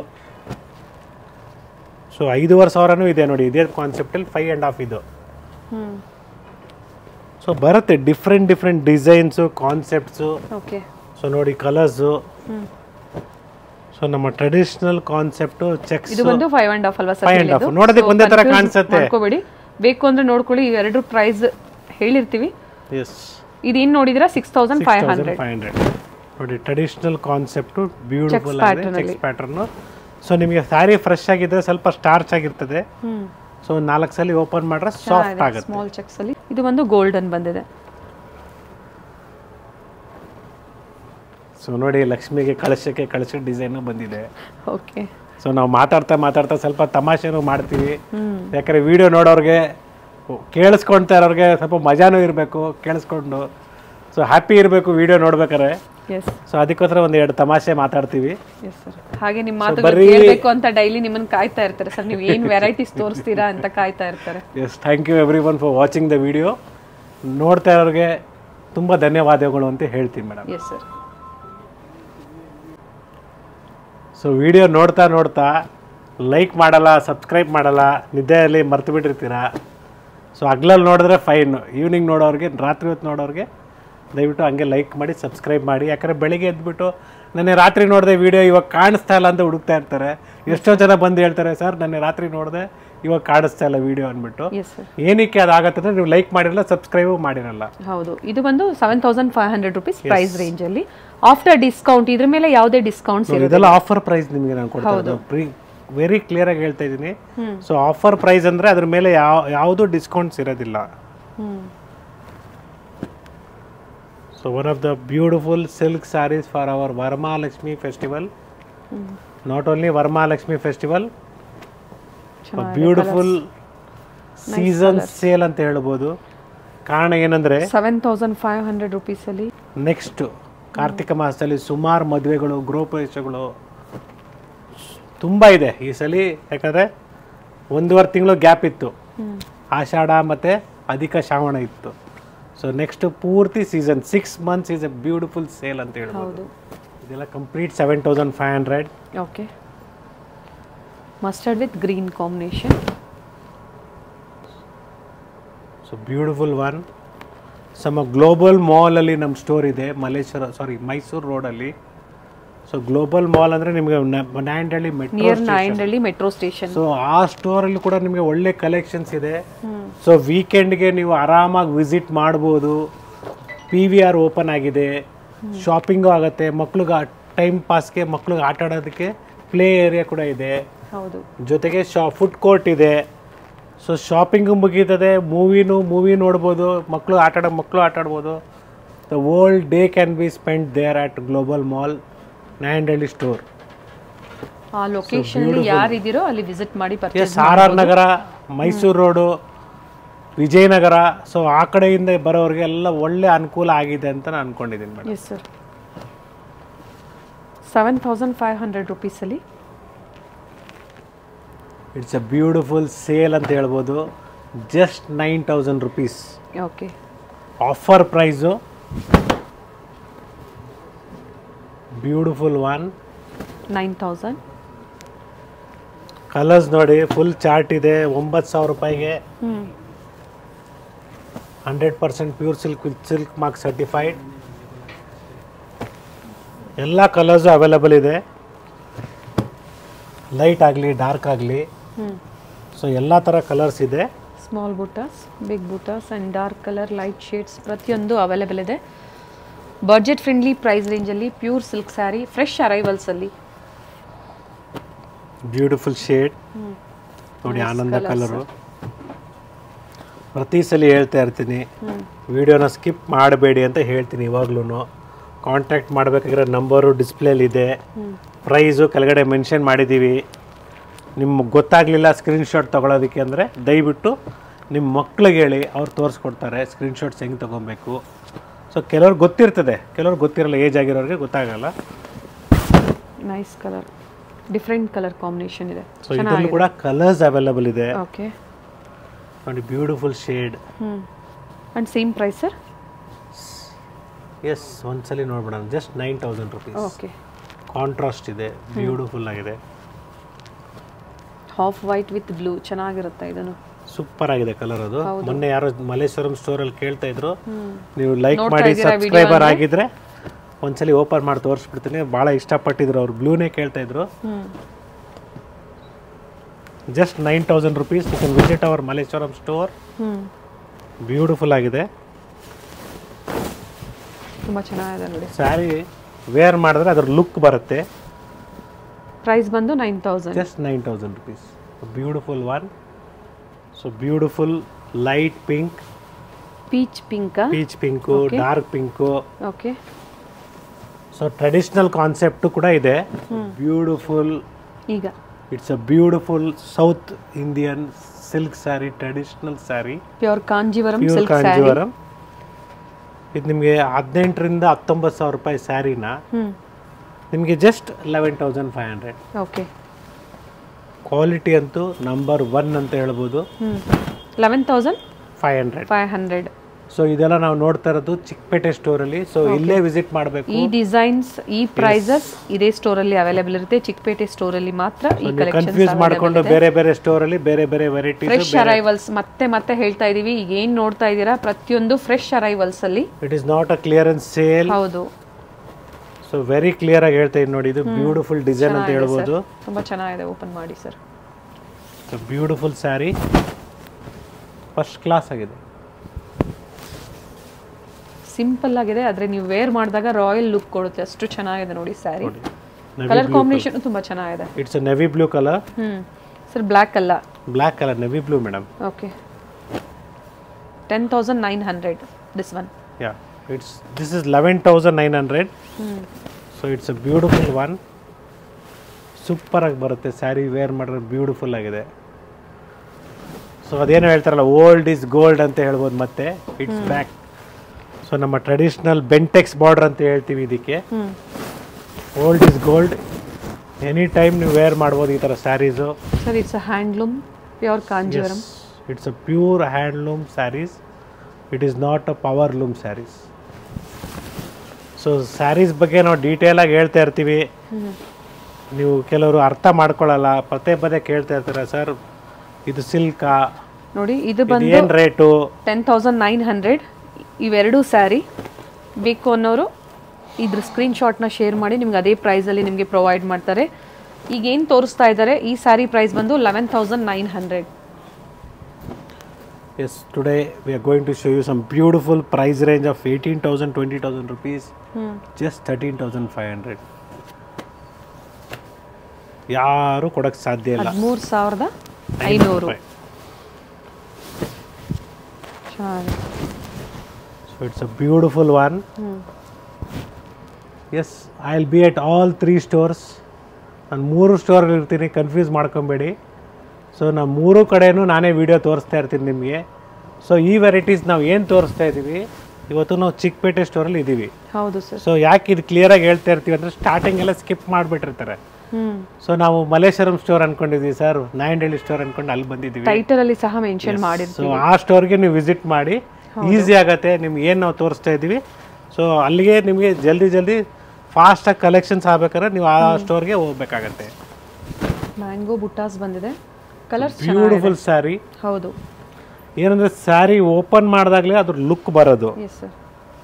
ಸೊ ಐದೂವರೆ ಸಾವಿರನೂ ಇದೆ ನೋಡಿ ಇದೇ ಕಾನ್ಸೆಪ್ಟಲ್ಲಿ ಫೈವ್ ಆ್ಯಂಡ್ ಹಾಫ್ ಇದು ಹ್ಞೂ ಸೊ ಬರುತ್ತೆ different different designs concepts okay so ನೋಡಿ ಕಲರ್ಸು ಹ್ಞೂ ಸೊ ನಮ್ಮ ಟ್ರೆಡಿಷನಲ್ ಕಾನ್ಸೆಪ್ಟು ಚೆಕ್ಸ್ ಇದು ಬಂದು ಫೈವ್ ಆ್ಯಂಡ್ ಹಾಫ್ ಅಲ್ವಾ ಸರ್ Five and half. ನೋಡೋದಕ್ಕೆ ಒಂದೇ ತರ ಕಾಣ್ಸತ್ತೆ. ಮಾಡ್ಕೋಬೇಡಿ ಬೇಕು ಅಂದ್ರೆ ನೋಡ್ಕೊಳ್ಳಿ ಇವೆರಡು ಪ್ರೈಸ್ ಹೇಳಿರ್ತೀವಿ ಎಸ್ ಇದು ಇನ್ನು ನೋಡಿದ್ರೆ six thousand five hundred five hundred ನೋಡಿ ಟ್ರೆಡಿಷನಲ್ ಕಾನ್ಸೆಪ್ಟು ಬ್ಯೂಟಿಫುಲ್ Checks ಆಗಿದೆ pattern ಅಲ್ಲಿ. ಚೆಕ್ಸ್ ಪ್ಯಾಟರ್ನು ಸೊ ನಿಮಗೆ ಸ್ಯಾರಿ ಫ್ರೆಶ್ ಆಗಿದ್ರೆ ಸ್ವಲ್ಪ ಸ್ಟಾರ್ಚ್ ಆಗಿರ್ತದೆ ಹ್ಞೂ ಸೊ ನಾಲ್ಕು ಸಲ ಓಪನ್ ಮಾಡ್ರೆ ಸಾಫ್ಟ್ ಆಗುತ್ತೆ ಸ್ಮಾಲ್ ಚೆಕ್ಸ್ ಅಲ್ಲಿ ಇದು ಬಂದು ಗೋಲ್ಡನ್ ಬಂದಿದೆ ಸೊ ನೋಡಿ ಲಕ್ಷ್ಮಿಗೆ ಕಳಶಕ್ಕೆ ಕಳಶ ಡಿಸೈನು ಬಂದಿದೆ ಓಕೆ ಸೊ ನಾವು ಮಾತಾಡ್ತಾ ಮಾತಾಡ್ತಾ ಸ್ವಲ್ಪ ತಮಾಷೆನೂ ಮಾಡ್ತೀವಿ ಹ್ಮ್ ಯಾಕಂದ್ರೆ ವಿಡಿಯೋ ನೋಡೋರಿಗೆ ಕೇಳಿಸ್ಕೊಳ್ತಾ ಇರೋರಿಗೆ ಸ್ವಲ್ಪ ಮಜಾನೂ ಇರಬೇಕು ಕೇಳಿಸ್ಕೊಂಡು ಸೊ ಹ್ಯಾಪಿ ಇರಬೇಕು ವಿಡಿಯೋ ನೋಡ್ಬೇಕಾರೆ ಎಸ್ ಸೊ ಅದಕ್ಕೋಸ್ಕರ ಒಂದು ಎರಡು ತಮಾಷೆ ಮಾತಾಡ್ತೀವಿ ಎಸ್ ಸರ್ ಹಾಗೆ ನಿಮ್ಮ ಮಾತುಗಳು ಬರೀ- ಕೇಳಬೇಕು ಅಂತ ಡೈಲಿ ನಿಮ್ಮನ್ನ ಕಾಯ್ತಾ ಇರ್ತಾರೆ ಸರ್ ನೀವು ಏನು ವೆರೈಟೀಸ್ ತೋರಿಸ್ತೀರಾ ಅಂತ ಕಾಯ್ತಾ ಇರ್ತಾರೆ yes thank you every one for watching the video ನೋಡ್ತಾ ಇರೋರಿಗೆ ತುಂಬ ಧನ್ಯವಾದಗಳು ಅಂತ ಹೇಳ್ತೀನಿ madam yes sir so video ನೋಡ್ತಾ ನೋಡ್ತಾ ಲೈಕ್ ಮಾಡಲ್ಲ ಸಬ್ಸ್ಕ್ರೈಬ್ ಮಾಡಲ್ಲ ನಿದ್ದೆಯಲ್ಲಿ ಮರ್ತು ಬಿಟ್ಟಿರ್ತೀರಾ ಸೊ ಹಗ್ಲಲ್ಲಿ ನೋಡಿದ್ರೆ ಫೈನ್ ಈವ್ನಿಂಗ್ ನೋಡೋರಿಗೆ ರಾತ್ರಿ ಹೊತ್ತು ನೋಡೋರಿಗೆ ದಯವಿಟ್ಟು ಹಂಗೆ ಲೈಕ್ ಮಾಡಿ ಸಬ್ಸ್ಕ್ರೈಬ್ ಮಾಡಿ ಯಾಕಂದರೆ ಬೆಳಿಗ್ಗೆ ಎದ್ಬಿಟ್ಟು ನೆನ್ನೆ ರಾತ್ರಿ ನೋಡಿದೆ ವಿಡಿಯೋ ಇವಾಗ ಕಾಣಿಸ್ತಾ ಇಲ್ಲ ಅಂತ ಹುಡುಕ್ತಾ ಇರ್ತಾರೆ ಎಷ್ಟೋ ಜನ ಬಂದು ಹೇಳ್ತಾರೆ ಸರ್ ನೆನ್ನೆ ರಾತ್ರಿ ನೋಡಿದೆ ಇವಾಗ ಕಾಣಿಸ್ತಾ ಇಲ್ಲ ವಿಡಿಯೋ ಅಂದ್ಬಿಟ್ಟು ಎಸ್ ಸರ್ ಏನಕ್ಕೆ ಅದಾಗತ್ತೆ ಅಂದ್ರೆ ನೀವು ಲೈಕ್ ಮಾಡಿರಲ್ಲ ಸಬ್ಸ್ಕ್ರೈಬ್ ಮಾಡಿರಲ್ಲ ಹೌದು ಇದು ಬಂದು seven thousand five hundred rupees price range ಅಲ್ಲಿ ಆಫ್ಟರ್ ಡಿಸ್ಕೌಂಟ್ ಇದ್ರ ಮೇಲೆ ಯಾವುದೇ ಡಿಸ್ಕೌಂಟ್ಸ್ ನೋಡಿ, ಇದೆಲ್ಲ ಆಫರ್ ಪ್ರೈಸ್ ನಿಮಗೆ ನಾನು ಕೊಡ್ತಾ ಇರೋದು ಪ್ರೀ ವೆರಿ ಕ್ಲಿಯರ್ ಆಗಿ ಹೇಳ್ತಾ ಇದ್ದೀನಿ ಸೊ ಆಫರ್ ಪ್ರೈಸ್ ಅಂದ್ರೆ ಅದ್ರ ಮೇಲೆ ಯಾವ ಯಾವುದು ಡಿಸ್ಕೌಂಟ್ಸ್ ಇರೋದಿಲ್ಲ so one of the beautiful silk saris for our Varamahalakshmi festival not only Varamahalakshmi festival beautiful season sale ಅಂತ ಹೇಳ್ಬೋದು ಕಾರಣ ಏನಂದ್ರೆ seven thousand five hundred rupees ಅಲ್ಲಿ ನೆಕ್ಸ್ಟ್ ಕಾರ್ತಿಕ ಮಾಸದಲ್ಲಿ ಸುಮಾರು ಮದುವೆಗಳು ಗೃಹಪ್ರವೇಶಗಳು ತುಂಬ ಇದೆ ಈ ಸಲ ಯಾಕಂದರೆ ಒಂದೂವರೆ ತಿಂಗಳು ಗ್ಯಾಪ್ ಇತ್ತು ಆಷಾಢ ಮತ್ತು ಅಧಿಕ ಶ್ರಾವಣ ಇತ್ತು ಸೊ ನೆಕ್ಸ್ಟ್ ಪೂರ್ತಿ season six months is a beautiful sale ಅಂತ ಹೇಳ್ಬೋದು ಹೌದು ಇದೆಲ್ಲ complete seven thousand five hundred okay mustard with green combination so beautiful one ಸಮ ಗ್ಲೋಬಲ್ ಮಾಲಲ್ಲಿ ನಮ್ಮ ಸ್ಟೋರ್ ಇದೆ ಮಲ್ಲೇಶ್ವರ ಸಾರಿ ಮೈಸೂರು ರೋಡಲ್ಲಿ ಸೊ ಗ್ಲೋಬಲ್ ಮಾಲ್ ಅಂದರೆ ನಿಮಗೆ Nayandahalli metro near Nayandahalli metro station so ಆ ಸ್ಟೋರಲ್ಲಿ ಕೂಡ ನಿಮಗೆ ಒಳ್ಳೆ ಕಲೆಕ್ಷನ್ಸ್ ಇದೆ ಸೊ ವೀಕೆಂಡ್ಗೆ ನೀವು ಆರಾಮಾಗಿ ವಿಸಿಟ್ ಮಾಡ್ಬೋದು ಪಿ ವಿ ಆರ್ ಓಪನ್ ಆಗಿದೆ ಶಾಪಿಂಗು ಆಗುತ್ತೆ ಮಕ್ಳಿಗೆ ಟೈಮ್ ಪಾಸ್ಗೆ ಮಕ್ಳಿಗೆ ಆಟ ಆಡೋದಕ್ಕೆ ಪ್ಲೇ ಏರಿಯಾ ಕೂಡ ಇದೆ ಹೌದು ಜೊತೆಗೆ ಶಾ ಫುಡ್ ಕೋರ್ಟ್ ಇದೆ ಸೊ ಶಾಪಿಂಗು ಮುಗೀತದೆ ಮೂವಿನೂ ಮೂವಿ ನೋಡ್ಬೋದು ಮಕ್ಕಳು ಆಟ ಆಡೋ ಮಕ್ಕಳು ಆಟ ಆಡ್ಬೋದು the old day can be spend there at global mall Nayandahalli store ಆ ಲೊಕೇಶನ್ ಯಾರಿದ್ದೀರೋ ಅಲ್ಲಿ ವಿಸಿಟ್ ಮಾಡಿ yes purchase R R Nagar Mysore road Vijayanagar so ಆ ಕಡೆಯಿಂದ ಬರೋರಿಗೆ ಎಲ್ಲ ಒಳ್ಳೆ ಅನುಕೂಲ ಆಗಿದೆ ಅಂತ ನಾನು ಅನ್ಕೊಂಡಿದ್ದೀನಿ madam yes sir seven thousand five hundred ರುಪೀಸಲ್ಲಿ ಇಟ್ಸ್ ಅ ಬ್ಯೂಟಿಫುಲ್ ಸೇಲ್ ಅಂತ ಹೇಳ್ಬೋದು just nine thousand rupees okay offer price beautiful one nine thousand colours ನೋಡಿ ಫುಲ್ ಚಾರ್ಟ್ ಇದೆ ಒಂಬತ್ತು ಸಾವಿರ ರೂಪಾಯಿಗೆ ಹ್ಞೂ hundred percent pure silk with silk mark certified ಎಲ್ಲ ಕಲರ್ಸು ಅವೈಲಬಲ್ ಇದೆ ಲೈಟ್ ಆಗಲಿ ಡಾರ್ಕ್ ಆಗಲಿ ಹ್ಞೂ ಸೊ ಎಲ್ಲ ಥರ ಕಲರ್ಸ್ ಇದೆ small butas big butas and dark colour light shades ಪ್ರತಿಯೊಂದು ಅವೈಲೇಬಲ್ ಇದೆ ಬಡ್ಜೆಟ್ ಫ್ರೆಂಡ್ಲಿ ಪ್ರೈಸ್ ರೇಂಜಲ್ಲಿ ಪ್ಯೂರ್ ಸಿಲ್ಕ್ ಸ್ಯಾರಿ ಫ್ರೆಶ್ ಅರೈವಲ್ಸಲ್ಲಿ ಬ್ಯೂಟಿಫುಲ್ ಶೇಡ್ ನೋಡಿ ಆನಂದ ಕಲರು ಪ್ರತಿ ಸಲ ಹೇಳ್ತಾ ಇರ್ತೀನಿ ವಿಡಿಯೋನ ಸ್ಕಿಪ್ ಮಾಡಬೇಡಿ ಅಂತ ಹೇಳ್ತೀನಿ ಇವಾಗ್ಲೂ ಕಾಂಟ್ಯಾಕ್ಟ್ ಮಾಡಬೇಕಾಗಿರೋ ನಂಬರು ಡಿಸ್ಪ್ಲೇಲಿದೆ ಪ್ರೈಸು ಕೆಳಗಡೆ ಮೆನ್ಷನ್ ಮಾಡಿದ್ದೀವಿ ನಿಮ್ಗೆ ಗೊತ್ತಾಗಲಿಲ್ಲ ಸ್ಕ್ರೀನ್ಶಾಟ್ ತೊಗೊಳೋದಕ್ಕೆ ಅಂದರೆ ದಯವಿಟ್ಟು ನಿಮ್ಮ ಮಕ್ಳಿಗೆ ಹೇಳಿ ಅವ್ರು ತೋರಿಸ್ಕೊಡ್ತಾರೆ ಸ್ಕ್ರೀನ್ಶಾಟ್ಸ್ ಹೆಂಗೆ ತೊಗೊಬೇಕು ಸೊ ಕೆಲವ್ರಿಗೆ ಗೊತ್ತಿರ್ತದೆ ಕೆಲವ್ರಿಗೆ ಗೊತ್ತಿರಲ್ಲ ಏಜ್ ಆಗಿರೋರಿಗೆ ಗೊತ್ತಾಗಲ್ಲ nice colour different colour combination ಇದೆ ಸೊ ಇದರಲ್ಲೂ ಕೂಡ ಕಲರ್ಸ್ ಅವೈಲಬಲ್ ಇದೆ ಓಕೆ ನೋಡಿ ಬ್ಯೂಟಿಫುಲ್ ಶೇಡ್ ಹ್ಞೂ and same price sir yes ಒಂದ್ಸಲಿ ನೋಡ್ಬಿಡೋಣ just nine thousand rupees okay contrast ಇದೆ ಬ್ಯೂಟಿಫುಲ್ ಆಗಿದೆ ಹಾಫ್ ವೈಟ್ ವಿತ್ ಬ್ಲೂ ಚೆನ್ನಾಗಿರುತ್ತೆ ಇದನ್ನು ಸೂಪರ್ ಆಗಿದೆ ಕಲರ್ ಅದು ಮೊನ್ನೆ ಯಾರೋ ಮಲ್ಲೇಶ್ವರಂ ಸ್ಟೋರಲ್ಲಿ ಕೇಳ್ತಾ ಇದ್ರು ಹ್ಞೂ ನೀವು ಲೈಕ್ ನೋಡ್ತಾ ಮಾಡಿ ಇದ್ದೀರಾ video ಸಬ್ಸ್ಕ್ರೈಬರ್ ಅಂದ್ರೆ? ಆಗಿದ್ರೆ ಒಂದ್ಸಲಿ ಓಪನ್ ಮಾಡಿ ತೋರಿಸ್ಬಿಡ್ತೀನಿ ಭಾಳ ಇಷ್ಟಪಟ್ಟಿದ್ರು ಅವ್ರು ಬ್ಲೂನೇ ಕೇಳ್ತಾ ಇದ್ರು ಹ್ಞೂ just nine thousand rupees you can visit our Malleshwaram store ಹ್ಞೂ ಬ್ಯೂಟಿಫುಲ್ ಆಗಿದೆ ತುಂಬ ಚೆನ್ನಾಗಿದೆ ನೋಡಿ ಸ್ಯಾರಿ ವೇರ್ ಮಾಡಿದ್ರೆ ಅದ್ರ ಲುಕ್ ಬರುತ್ತೆ ಪ್ರೈಸ್ ಬಂದು nine thousand just nine thousand rupees beautiful one so beautiful light pink peach ಪಿಂಕಾ peach pink Okay. Dark pink okay so traditional concept ಕೂಡ ಇದೆ ಬ್ಯೂಟಿಫುಲ್ ಈಗ it's a beautiful South Indian silk sari traditional sari pure Kanjeevaram pure silk sari Kanjeevaram ಇದು ನಿಮಗೆ ಹದಿನೆಂಟರಿಂದ ಹತ್ತೊಂಬತ್ತು ಸಾವಿರ ರೂಪಾಯಿ ಸ್ಯಾರಿನ ಹ್ಞೂ ನಿಮಗೆ just eleven thousand five hundred okay quality ಅಂತೂ ನಂಬರ್ ಒನ್ ಅಂತ ಹೇಳ್ಬೋದು ಹ್ಞೂ eleven thousand five hundred five hundred so ಇದೆಲ್ಲ ನಾವು ನೋಡ್ತಾ ಇರೋದು ಚಿಕ್ಕಪೇಟೆ ಸ್ಟೋರಲ್ಲಿ ಸೊ ಇಲ್ಲೇ ವಿಸಿಟ್ ಮಾಡಬೇಕು ಈ ಡಿಸೈನ್ಸ್ ಈ ಪ್ರೈಸಸ್ ಇದೇ ಸ್ಟೋರಲ್ಲಿ ಅವೈಲೇಬಲ್ ಇರುತ್ತೆ ಚಿಕ್ಕಪೇಟೆ ಸ್ಟೋರಲ್ಲಿ ಮಾತ್ರ ಈ ಕನ್ಫ್ಯೂಸ್ ಕಲೆಕ್ಷನ್ ಮಾಡ್ಕೊಂಡು ಬೇರೆ ಬೇರೆ ಸ್ಟೋರಲ್ಲಿ ಬೇರೆ ಬೇರೆ ವೆರೈಟೀಸ್ ಫ್ರೆಶ್ ಅರೈವಲ್ಸ್ ಮತ್ತೆ ಮತ್ತೆ ಹೇಳ್ತಾ ಇದೀವಿ ಈಗ ಏನ್ ನೋಡ್ತಾ ಇದ್ದೀರಾ ಪ್ರತಿಯೊಂದು ಫ್ರೆಶ್ ಅರೈವಲ್ಸ್ ಅಲ್ಲಿ it is not a clearance sale ಹೌದು ಸೊ ವೆರಿ ಕ್ಲಿಯರ್ ಆಗಿ ಹೇಳ್ತಾ ಇದ್ದೀನಿ ನೋಡಿ ಇದು ಬ್ಯೂಟಿಫುಲ್ ಡಿಸೈನ್ ಅಂತ ಹೇಳ್ಬೋದು ತುಂಬಾ ಚೆನ್ನಾಗಿದೆ ಓಪನ್ ಮಾಡಿ sir beautiful sari first class ಆಗಿದೆ ಸಿಂಪಲ್ ಆಗಿದೆ ಆದ್ರೆ ನೀವು ವೇರ್ ಮಾಡಿದಾಗ ರಾಯಲ್ ಲುಕ್ ಕೊಡುತ್ತೆ ಅಷ್ಟು ಚೆನ್ನಾಗಿದೆ ನೋಡಿ ಸ್ಯಾರಿ ನೋಡಿ ಕಲರ್ ಕಾಂಬಿನೇಷನ್ ತುಂಬಾ ಚೆನ್ನಾಗಿದೆ it's a navy blue colour hmm sir black ಅಲ್ಲ black colour navy blue madam okay ten thousand nine hundred this one yeah it's this is eleven thousand nine hundred hmm so it's a beautiful one ಸೂಪರಾಗಿ ಬರುತ್ತೆ sari wear ಮಾಡಿದ್ರೆ beautiful ಆಗಿದೆ so ಅದೇನು ಹೇಳ್ತಾರಲ್ಲ old is gold ಅಂತ ಹೇಳ್ಬೋದು ಮತ್ತೆ it's back so ನಮ್ಮ ಟ್ರೆಡಿಷ್ನಲ್ ಬೆಂಟೆಕ್ಸ್ ಬಾರ್ಡರ್ ಅಂತ ಹೇಳ್ತೀವಿ ಇದಕ್ಕೆ hmm old is gold any time ನೀವು ವೇರ್ ಮಾಡ್ಬೋದು ಈ ಥರ saris sir it's a handloom pure Kanjeevaram it's a pure handloom saris it is not a power loom saris so saris ಬಗ್ಗೆ ನಾವು ಡೀಟೇಲಾಗಿ ಹೇಳ್ತಾ ಇರ್ತೀವಿ ಹ್ಮ್ ನೀವು ಕೆಲವರು ಅರ್ಥ ಮಾಡ್ಕೊಳ್ಳಲ್ಲ ಪದೇ ಪದೇ ಕೇಳ್ತಾ ಇರ್ತಾರೆ ಸರ್ ಇದು ಸಿಲ್ಕಾ ನೋಡಿ ಇದು ಇದು ಬಂದು ಏನು rate ten thousand nine hundred ಇವೆರಡು ಸ್ಯಾರಿ ಬೇಕು ಅನ್ನೋರು ಇದ್ರ ಸ್ಕ್ರೀನ್ಶಾಟ್ನ ಶೇರ್ ಮಾಡಿ ನಿಮ್ಗೆ ಅದೇ ಪ್ರೈಸಲ್ಲಿ ನಿಮಗೆ ಪ್ರೊವೈಡ್ ಮಾಡ್ತಾರೆ ಈಗ ಏನು ತೋರಿಸ್ತಾ ಇದ್ದಾರೆ ಈ ಸ್ಯಾರಿ ಪ್ರೈಸ್ ಬಂದು eleven thousand nine hundred yes today we are going to show you some beautiful price range of eighteen thousand twenty thousand rupees hmm just thirteen thousand five hundred ಯಾರು ಕೊಡೋಕ್ಕೆ ಸಾಧ್ಯ ಇಲ್ಲ ಹದಿಮೂರು ಸಾವಿರದ ಐನೂರು ಚೆನ್ನಾಗಿದೆ so it's a beautiful one hmm yes I will be at all three stores ನಾನು ಮೂರು ಸ್ಟೋರಲ್ಲಿ ಇರ್ತೀನಿ ಕನ್ಫ್ಯೂಸ್ ಮಾಡ್ಕೊಬೇಡಿ ಸೊ ನಾನು ಮೂರು ಕಡೆನೂ ನಾನೇ ವಿಡಿಯೋ ತೋರಿಸ್ತಾ ಇರ್ತೀನಿ ನಿಮಗೆ ಸೊ ಈ ವೆರೈಟೀಸ್ ನಾವು ಏನು ತೋರಿಸ್ತಾ ಇದ್ದೀವಿ ಇವತ್ತು ನಾವು ಚಿಕ್ಕಪೇಟೆ ಸ್ಟೋರಲ್ಲಿ ಇದ್ದೀವಿ ಹೌದು ಸರ್ ಸೊ ಯಾಕೆ ಇದು ಕ್ಲಿಯರಾಗಿ ಹೇಳ್ತಾ ಇರ್ತೀವಿ ಅಂದರೆ ಸ್ಟಾರ್ಟಿಂಗ್ ಎಲ್ಲ ಸ್ಕಿಪ್ ಮಾಡಿಬಿಟ್ಟಿರ್ತಾರೆ ಹ್ಮ್ ಸೊ ನಾವು ಮಲೇಶ್ವರಂ ಸ್ಟೋರ್ ಅನ್ಕೊಂಡಿದ್ವಿ ಸರ್ ನಾಯಂಡಹಳ್ಳಿ ಸ್ಟೋರ್ ಅನ್ಕೊಂಡು ಅಲ್ಲಿ ಬಂದಿದ್ದೀವಿ ಟೈಟಲ್ ಅಲ್ಲಿ ಸಹ ಮೆನ್ಷನ್ ಸೊ ಮಾಡಿರ್ತೀವಿ ಆ ಸ್ಟೋರ್ಗೆ ನೀವು ವಿಸಿಟ್ ಮಾಡಿ ಈಸಿ ಆಗತ್ತೆ ನಿಮ್ಗೆ ಏನು ನಾವು ತೋರಿಸ್ತಾ ಇದ್ದೀವಿ ಸೊ ಅಲ್ಲಿಗೆ ನಿಮಗೆ ಜಲ್ದಿ ಜಲ್ದಿ ಫಾಸ್ಟಾಗಿ ಕಲೆಕ್ಷನ್ಸ್ ಆಗ್ಬೇಕಾದ್ರೆ ನೀವು ಆ ಸ್ಟೋರ್ಗೆ ಹೋಗ್ಬೇಕಾಗತ್ತೆ ಮ್ಯಾಂಗೋ ಬುಟ್ಟಾಸ್ ಬಂದಿದೆ ಕಲರ್ಸ್ ಬ್ಯೂಟಿಫುಲ್ ಸ್ಯಾರಿ ಹೌದು ಏನಂದ್ರೆ ಸ್ಯಾರಿ ಓಪನ್ ಮಾಡಿದಾಗಲೇ ಅದ್ರ ಲುಕ್ ಬರೋದು ಎಸ್ ಸರ್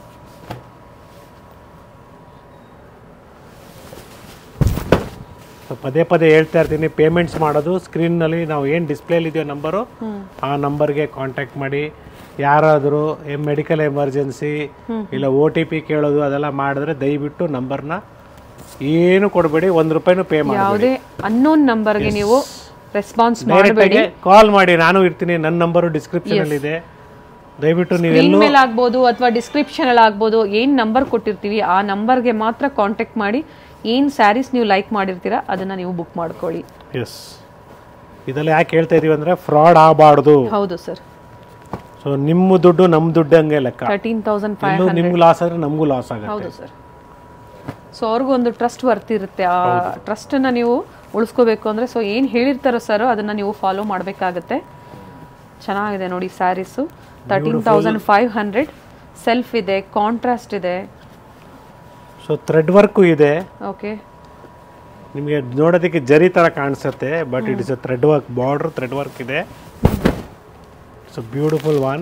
ಸೊ ಪದೇ ಪದೇ ಹೇಳ್ತಾ ಇರ್ತೀನಿ ಪೇಮೆಂಟ್ಸ್ ಮಾಡೋದು ಸ್ಕ್ರೀನ್ನಲ್ಲಿ ನಾವು ಏನು ಡಿಸ್ಪ್ಲೇಲಿ ಇದೆಯೋ ನಂಬರು ಹ್ಮ್ ಆ ನಂಬರ್ಗೆ ಕಾಂಟ್ಯಾಕ್ಟ್ ಮಾಡಿ ಯಾರಾದರೂ ಮೆಡಿಕಲ್ ಎಮರ್ಜೆನ್ಸಿ ಇಲ್ಲ ಒ ಟಿ ಪಿ ಕೇಳೋದು ಅದೆಲ್ಲ ಮಾಡಿದ್ರೆ ದಯವಿಟ್ಟು ನಂಬರ್ನ ಏನು ಕೊಡಬೇಡಿ ಒಂದು ರೂಪಾಯಿನೂ ಪೇ ಮಾಡಿ ಯಾವುದೇ ಅನ್ನೋನ್ ನಂಬರ್ಗೆ ನೀವು ರೆಸ್ಪಾನ್ಸ್ ಮಾಡಬೇಡಿ ಕಾಲ್ ಮಾಡಿ ನಾನು ಇರ್ತೀನಿ ನನ್ನ ನಂಬರು ಡಿಸ್ಕ್ರಿಪ್ಷನ್ ಅಲ್ಲಿ ಇದೆ ದಯವಿಟ್ಟು ನೀವು ಸ್ಕ್ರೀನ್ ಮೇಲೆ ಆಗ್ಬೋದು ಅಥವಾ ಡಿಸ್ಕ್ರಿಪ್ಷನ್ ಅಲ್ಲಿ ಆಗ್ಬೋದು ಏನ್ ನಂಬರ್ ಕೊಟ್ಟಿರ್ತೀವಿ ಆ ನಂಬರ್ಗೆ ಮಾತ್ರ ಕಾಂಟ್ಯಾಕ್ಟ್ ಮಾಡಿ ಏನ್ ಸ್ಯಾರೀಸ್ ನೀವು ಲೈಕ್ ಮಾಡಿರ್ತೀರಾ ಅದನ್ನ ನೀವು ಬುಕ್ ಮಾಡ್ಕೊಳ್ಳಿ ಎಸ್ ಇದೆಲ್ಲ ಯಾಕೆ ಹೇಳ್ತಾ ಇದೀವಿ ಅಂದ್ರೆ ಫ್ರಾಡ್ ಆಗಬಾರ್ದು ಹೌದು ಸರ್ ಸೊ ನಿಮ್ಮ ದುಡ್ಡು ನಮ್ಮ ದುಡ್ಡು ಹಂಗೆ ಲೆಕ್ಕ ತರ್ಟೀನ್ ತೌಸಂಡ್ ಫೈವ್ ಎಲ್ಲೂ ನಿಮ್ಗೆ ಲಾಸ್ ಆದ್ರೆ ನಮಗೂ ಲಾಸ್ ಆಗುತ್ತೆ ಹೌದು ಸರ್ ಸೊ ಅವ್ರಿಗೂ ಒಂದು ಟ್ರಸ್ಟ್ ಬರ್ತಿರುತ್ತೆ ಆ ಟ್ರಸ್ಟನ್ನು ನೀವು ಉಳಿಸ್ಕೋಬೇಕು ಅಂದರೆ ಸೊ ಏನು ಹೇಳಿರ್ತಾರೋ ಸರ್ ಅದನ್ನು ನೀವು ಫಾಲೋ ಮಾಡಬೇಕಾಗತ್ತೆ ಚೆನ್ನಾಗಿದೆ ನೋಡಿ saris thirteen thousand five hundred self ಇದೆ ಕಾಂಟ್ರಾಸ್ಟ್ ಇದೆ ಸೊ ಥ್ರೆಡ್ ವರ್ಕು ಇದೆ ಓಕೆ ನಿಮಗೆ ನೋಡೋದಕ್ಕೆ ಜರಿ ಥರ ಕಾಣಿಸುತ್ತೆ but it is a thread work border thread work ಇದೆ it's a beautiful one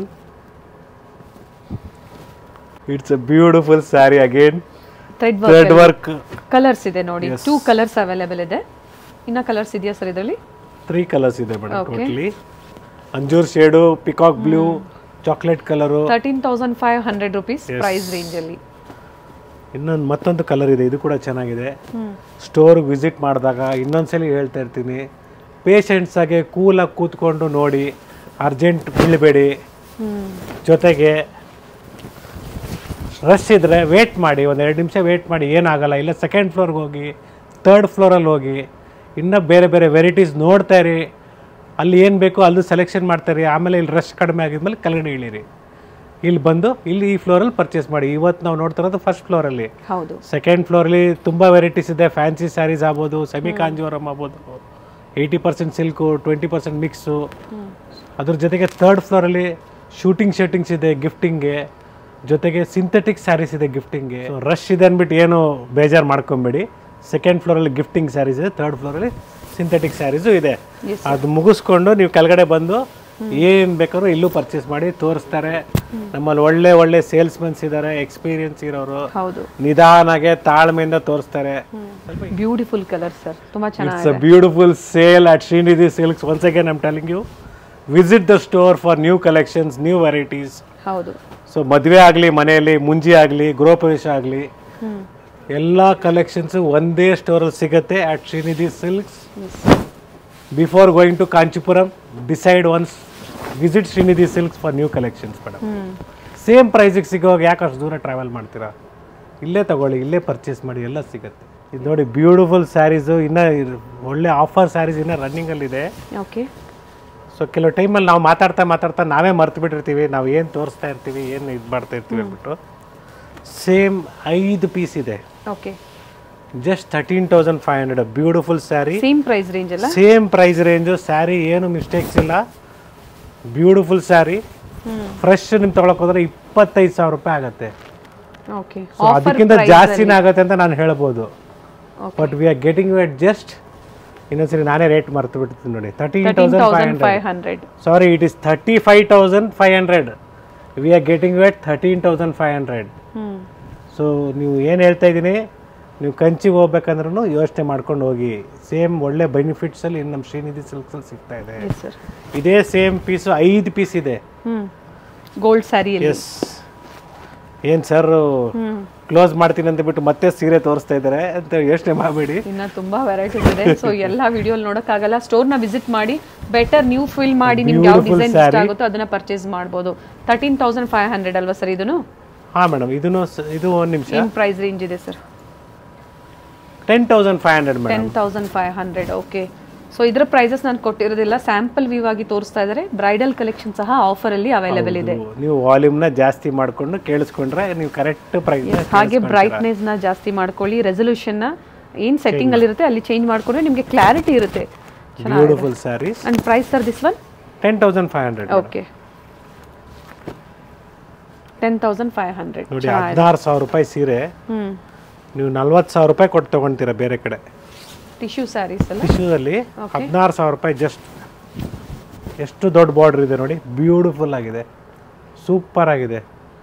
it's a beautiful sari again thread thread work colours ಇದೆ ನೋಡಿ ಟೂ ಕಲರ್ಸ್ ಅವೈಲೇಬಲ್ ಇದೆ ಇನ್ನ ಕಲರ್ಸ್ ಇದೆಯಾ ಸರ್ ಇದರಲ್ಲಿ ತ್ರೀ ಕಲರ್ಸ್ ಇದೆ ಮೇಡಮ್ ಟೋಟಲಿ ಅಂಜೂರ್ shade peacock blue chocolate colour thirteen thousand five hundred rupees price ರೇಂಜಲ್ಲಿ ಇನ್ನೊಂದು ಮತ್ತೊಂದು ಕಲರ್ ಇದೆ ಇದು ಕೂಡ ಚೆನ್ನಾಗಿದೆ ಹ್ಮ್ ಸ್ಟೋರ್ಗೆ ವಿಸಿಟ್ ಮಾಡಿದಾಗ ಇನ್ನೊಂದ್ಸಲಿ ಹೇಳ್ತಾ ಇರ್ತೀನಿ ಪೇಷಂಟ್ಸ್ ಆಗಿ ಕೂಲಾಗಿ ಕೂತ್ಕೊಂಡು ನೋಡಿ ಅರ್ಜೆಂಟ್ ಬೀಳಬೇಡಿ ಹ್ಮ್ ಜೊತೆಗೆ ರಶ್ ಇದ್ದರೆ ವೇಟ್ ಮಾಡಿ ಒಂದು ಎರಡು ನಿಮಿಷ ವೇಟ್ ಮಾಡಿ ಏನಾಗಲ್ಲ ಇಲ್ಲ ಸೆಕೆಂಡ್ ಫ್ಲೋರ್ಗೆ ಹೋಗಿ ತರ್ಡ್ ಫ್ಲೋರಲ್ಲಿ ಹೋಗಿ ಇನ್ನೂ ಬೇರೆ ಬೇರೆ ವೆರೈಟೀಸ್ ನೋಡ್ತಾ ಇರಿ ಅಲ್ಲಿ ಏನು ಬೇಕೋ ಅಲ್ಲಿ ಸೆಲೆಕ್ಷನ್ ಮಾಡ್ತಾರೆ ಆಮೇಲೆ ಇಲ್ಲಿ ರಶ್ ಕಡಿಮೆ ಆಗಿದ್ಮೇಲೆ ಕೆಳಗಡೆ ಇಳಿರಿ ಇಲ್ಲಿ ಬಂದು ಇಲ್ಲಿ ಈ ಫ್ಲೋರಲ್ಲಿ ಪರ್ಚೇಸ್ ಮಾಡಿ ಇವತ್ತು ನಾವು ನೋಡ್ತಾ ಇರೋದು ಫಸ್ಟ್ ಫ್ಲೋರಲ್ಲಿ ಹೌದು ಸೆಕೆಂಡ್ ಫ್ಲೋರಲ್ಲಿ ತುಂಬ ವೆರೈಟೀಸ್ ಇದೆ ಫ್ಯಾನ್ಸಿ ಸ್ಯಾರೀಸ್ ಆಗ್ಬೋದು ಸೆಮಿ ಕಾಂಜೀವರಂ ಆಗ್ಬೋದು eighty percent silk twenty percent mix ಅದ್ರ ಜೊತೆಗೆ ಥರ್ಡ್ ಫ್ಲೋರಲ್ಲಿ ಶೂಟಿಂಗ್ ಶರ್ಟಿಂಗ್ಸ್ ಇದೆ ಗಿಫ್ಟಿಂಗ್ಗೆ ಜೊತೆಗೆ ಸಿಂಥೆಟಿಕ್ ಸ್ಯಾರೀಸ್ ಇದೆ ಗಿಫ್ಟಿಂಗ್ಗೆ ರಶ್ ಇದೆ ಅಂದ್ಬಿಟ್ಟು ಏನು ಬೇಜಾರು ಮಾಡ್ಕೊಬೇಡಿ ಸೆಕೆಂಡ್ ಫ್ಲೋರಲ್ಲಿ ಗಿಫ್ಟಿಂಗ್ ಸ್ಯಾರೀಸ್ ಇದೆ ಥರ್ಡ್ ಫ್ಲೋರಲ್ಲಿ ಸಿಂಥೆಟಿಕ್ ಸ್ಯಾರೀಸು ಇದೆ Yes, ಅದು ಮುಗಿಸ್ಕೊಂಡು ನೀವು ಕೆಳಗಡೆ ಬಂದು ಏನ್ ಬೇಕಾದ್ರೂ ಇಲ್ಲೂ ಪರ್ಚೇಸ್ ಮಾಡಿ ತೋರಿಸ್ತಾರೆ ನಮ್ಮಲ್ಲಿ ಒಳ್ಳೆ ಒಳ್ಳೆ ಸೇಲ್ಸ್ಮನ್ಸ್ ಇದ್ದಾರೆ ಎಕ್ಸ್ಪೀರಿಯನ್ಸ್ ಇರೋರು ಹೌದು ನಿಧಾನಾಗೆ ತಾಳ್ಮೆಯಿಂದ ತೋರಿಸ್ತಾರೆ ಬ್ಯೂಟಿಫುಲ್ ಕಲರ್ ಸರ್ ತುಂಬಾ ಚೆನ್ನಾಗಿ it's a beautiful sale at Srinidhi silks once again I'm telling you visit the store for new collections new varieties ಹೌದು ಸೊ ಮದುವೆ ಆಗಲಿ ಮನೆಯಲ್ಲಿ ಮುಂಜಿ ಆಗಲಿ ಗೃಹಪ್ರವೇಶ ಆಗಲಿ ಹ್ಮ್ ಎಲ್ಲ ಕಲೆಕ್ಷನ್ಸ್ ಒಂದೇ ಸ್ಟೋರಲ್ಲಿ ಸಿಗುತ್ತೆ at Srinidhi silks before going to Kanchipuram decide once visit Srinidhi silks for new collections madam hmm same ಪ್ರೈಸಿಗೆ ಸಿಗೋವಾಗ ಯಾಕೆ ಅಷ್ಟು ದೂರ ಟ್ರಾವೆಲ್ ಮಾಡ್ತೀರಾ ಇಲ್ಲೇ ತಗೊಳ್ಳಿ ಇಲ್ಲೇ ಪರ್ಚೇಸ್ ಮಾಡಿ ಎಲ್ಲ ಸಿಗುತ್ತೆ ಇದು ನೋಡಿ ಬ್ಯೂಟಿಫುಲ್ ಸ್ಯಾರೀಸು ಇನ್ನೂ ಒಳ್ಳೆ ಆಫರ್ ಸ್ಯಾರೀಸ್ ಇನ್ನೂ ರನ್ನಿಂಗಲ್ಲಿದೆ ಓಕೆ ಸೊ ಕೆಲವು ಟೈಮಲ್ಲಿ ನಾವು ಮಾತಾಡ್ತಾ ಮಾತಾಡ್ತಾ ನಾವೇ ಮರ್ತು ಬಿಟ್ಟಿರ್ತೀವಿ ನಾವು ಏನು ತೋರಿಸ್ತಾ ಇರ್ತೀವಿ ಏನು ಇದು ಮಾಡ್ತಾ ಇರ್ತೀವಿ ಅಂದ್ಬಿಟ್ಟು ಸೇಮ್ ಐದು ಪೀಸ್ ಇದೆ okay just thirteen thousand five hundred beautiful sari same price range ಅಲ್ಲ ಸೇಮ್ ಪ್ರೈಸ್ ರೇಂಜು ಸ್ಯಾರಿ ಏನು ಮಿಸ್ಟೇಕ್ಸ್ ಇಲ್ಲ ಬ್ಯೂಟಿಫುಲ್ ಸ್ಯಾರಿ ಹ್ಮ್ ಫ್ರೆಶ್ ನಿಮ್ ತಗೊಳಕ್ ಹೋದ್ರೆ ಇಪ್ಪತ್ತೈದು ಸಾವಿರ ರೂಪಾಯಿ ಆಗುತ್ತೆ ಓಕೆ ಸೊ ಅದಕ್ಕಿಂತ ಜಾಸ್ತಿನೇ ಆಗುತ್ತೆ ಅಂತ ನಾನು ಹೇಳ್ಬೋದು but we are getting you at just ಇನ್ನೊಂದ್ಸರಿ ನಾನೇ ರೇಟ್ ಮರ್ತು ಬಿಡ್ತೀನಿ ನೋಡಿ thirteen thousand five thousand five hundred hundred sorry it is thirty five thousand five hundred we are getting you at thirteen thousand five hundred hmm so ನೀವು ಏನು ಹೇಳ್ತಾ ಇದ್ದೀನಿ ನೀವು ಕಂಚಿಗೆ ಹೋಗ್ಬೇಕಂದ್ರೂ ಯೋಚನೆ ಮಾಡ್ಕೊಂಡು ಹೋಗಿ ಸೇಮ್ ಒಳ್ಳೆ ಬೆನಿಫಿಟ್ಸಲ್ಲಿ ಇನ್ನು ನಮ್ಮ ಶ್ರೀನಿಧಿ ಸಿಲ್ಕ್ಸಲ್ಲಿ ಸಿಗ್ತಾ ಇದೆ ಎಸ್ ಸರ್ ಇದೇ ಸೇಮ್ ಪೀಸು ಐದು ಪೀಸ್ ಇದೆ ಹ್ಮ್ ಗೋಲ್ಡ್ ಸ್ಯಾರಿಯಲ್ಲಿ ಎಸ್ ಏನು ಸರ್ ಹ್ಮ್ ಕ್ಲೋಸ್ ಮಾಡ್ತೀನಿ ಅಂತ ಬಿಟ್ಟು ಮತ್ತೆ ಸೀರೆ ತೋರಿಸ್ತಾ ಇದ್ದಾರೆ ಅಂತ ಯೋಚನೆ ಮಾಡಬೇಡಿ ಇನ್ನ ತುಂಬಾ ವೆರೈಟೀಸ್ ಇದೆ ಸೊ ಎಲ್ಲಾ ವಿಡಿಯೋ ನೋಡಕ್ಕಾಗಲ್ಲ ಸ್ಟೋರ್ ನ ವಿಸಿಟ್ ಮಾಡಿ ಬೆಟರ್ ನ್ಯೂ ಫಿಲ್ ಮಾಡಿ ನಿಮ್ಗೆ ಯಾವ Beautiful ಡಿಸೈನ್ ಇಷ್ಟ saree. ಆಗುತ್ತೋ ಅದನ್ನ ಪರ್ಚೇಸ್ ಮಾಡ್ಬೋದು ತರ್ಟೀನ್ ತೌಸಂಡ್ ಫೈವ್ ಹಂಡ್ರೆಡ್ ಅಲ್ವಾ ಸರ್ ಇದನ್ನು ಹಾಂ ಮೇಡಮ್ ಇದನ್ನು ಸ- ಇದು ಒಂದು ನಿಮಿಷ ಏನ್ ಪ್ರೈಸ್ ರೇಂಜ್ ಇದೆ sir ten thousand five hundred madam ten thousand five hundred okay so ಇದರ ಪ್ರೈಸಸ್ ನಾನು ಕೊಟ್ಟಿರೋದಿಲ್ಲ ಸ್ಯಾಂಪಲ್ ವ್ಯೂ ಆಗಿ ತೋರಿಸ್ತಾ ಇದ್ದಾರೆ ಬ್ರೈಡಲ್ ಕಲೆಕ್ಷನ್ ಸಹ ಆಫರ್ ಅಲ್ಲಿ ಅವೈಲೇಬಲ್ ಇದೆ ನೀವು ವಾಲ್ಯೂಮ್ನ ಜಾಸ್ತಿ ಮಾಡಿಕೊಂಡು ಕೇಳಿಸ್ಕೊಂಡ್ರೆ ನೀವು ಕರೆಕ್ಟ್ ಪ್ರೈಸ್ ಹಾಗೆ ಬ್ರೈಟ್ನೆಸ್ ನ ಜಾಸ್ತಿ ಮಾಡ್ಕೊಳ್ಳಿ ರೆಸೊಲ್ಯೂಷನ್ ನ ಏನ್ ಸೆಟ್ಟಿಂಗ್ ಅಲ್ಲಿ ಇರುತ್ತೆ ಅಲ್ಲಿ ಚೇಂಜ್ ಮಾಡ್ಕೊಂಡ್ರೆ ನಿಮಗೆ ಕ್ಲಾರಿಟಿ ಇರುತ್ತೆ beautiful saris and price sir this one ten thousand five hundred okay ten thousand five hundred ನೋಡಿ ಹದಿನಾರು ಸಾವಿರ ರೂಪಾಯಿ ಸೀರೆ ಹ್ಮ್ ನೀವು ನಲ್ವತ್ತು ಸಾವಿರ ರೂಪಾಯಿ ಕೊಟ್ಟು ತೊಗೊಳ್ತೀರಾ ಬೇರೆ ಕಡೆ ಟಿಶ್ಯೂ ಸ್ಯಾರೀಸ್ ಅಲ್ಲ ಟಿಶ್ಯೂದಲ್ಲಿ ಹದಿನಾರು ಸಾವಿರ ರೂಪಾಯಿ ಜಸ್ಟ್ ಎಷ್ಟು ದೊಡ್ಡ ಬಾರ್ಡರ್ ಇದೆ ನೋಡಿ ಬ್ಯೂಟಿಫುಲ್ ಆಗಿದೆ ಸೂಪರ್ ಆಗಿದೆ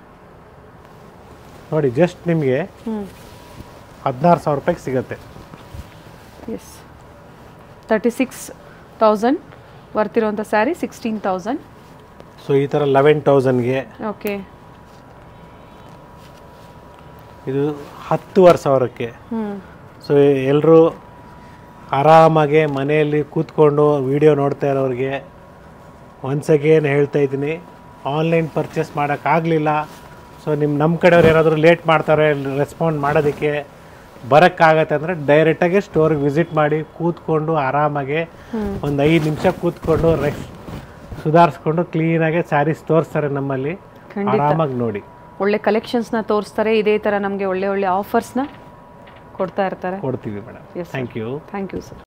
ನೋಡಿ ಜಸ್ಟ್ ನಿಮಗೆ ಹ್ಮ್ ಹದಿನಾರು ಸಾವಿರ ರೂಪಾಯಿಗೆ ಸಿಗುತ್ತೆ ಎಸ್ ತರ್ಟಿ ಸಿಕ್ಸ್ ತೌಸಂಡ್ ಬರ್ತಿರೋಂಥ ಸ್ಯಾರಿ ಸಿಕ್ಸ್ಟೀನ್ ತೌಸಂಡ್ ಸೊ ಈ ಥರ ಲೆವೆನ್ ತೌಸಂಡ್ಗೆ ಓಕೆ ಇದು ಹತ್ತುವರೆ ಸಾವಿರಕ್ಕೆ ಹ್ಮ್ ಸೊ ಎಲ್ಲರೂ ಆರಾಮಾಗಿ ಮನೆಯಲ್ಲಿ ಕೂತ್ಕೊಂಡು ವಿಡಿಯೋ ನೋಡ್ತಾ ಇರೋರಿಗೆ ಒನ್ಸ್ ಅಗೇನ್ ಹೇಳ್ತಾ ಇದ್ದೀನಿ ಆನ್ಲೈನ್ ಪರ್ಚೇಸ್ ಮಾಡೋಕ್ಕಾಗಲಿಲ್ಲ ಸೊ ನಿಮ್ಮ ನಮ್ಮ ಕಡೆಯವ್ರು ಏನಾದರೂ ಲೇಟ್ ಮಾಡ್ತಾರೆ ರೆಸ್ಪಾಂಡ್ ಮಾಡೋದಕ್ಕೆ ಬರೋಕ್ಕಾಗತ್ತೆ ಅಂದರೆ ಡೈರೆಕ್ಟಾಗಿ ಸ್ಟೋರಿಗೆ ವಿಸಿಟ್ ಮಾಡಿ ಕೂತ್ಕೊಂಡು ಆರಾಮಾಗಿ ಒಂದು ಐದು ನಿಮಿಷ ಕೂತ್ಕೊಂಡು ರೆಸ್ಟ್ ಸುಧಾರಿಸ್ಕೊಂಡು ಕ್ಲೀನಾಗಿ ಸ್ಯಾರೀಸ್ ತೋರಿಸ್ತಾರೆ ನಮ್ಮಲ್ಲಿ ಖಂಡಿತ. ಆರಾಮಾಗಿ ನೋಡಿ ಒಳ್ಳೆ ಕಲೆಕ್ಷನ್ಸ್ನ ತೋರಿಸ್ತಾರೆ ಇದೇ ಥರ ನಮಗೆ ಒಳ್ಳೆ ಒಳ್ಳೆ ಆಫರ್ಸ್ನ ಕೊಡ್ತಾ ಇರ್ತಾರೆ ಕೊಡ್ತೀವಿ madam Yes, sir. Thank you thank you sir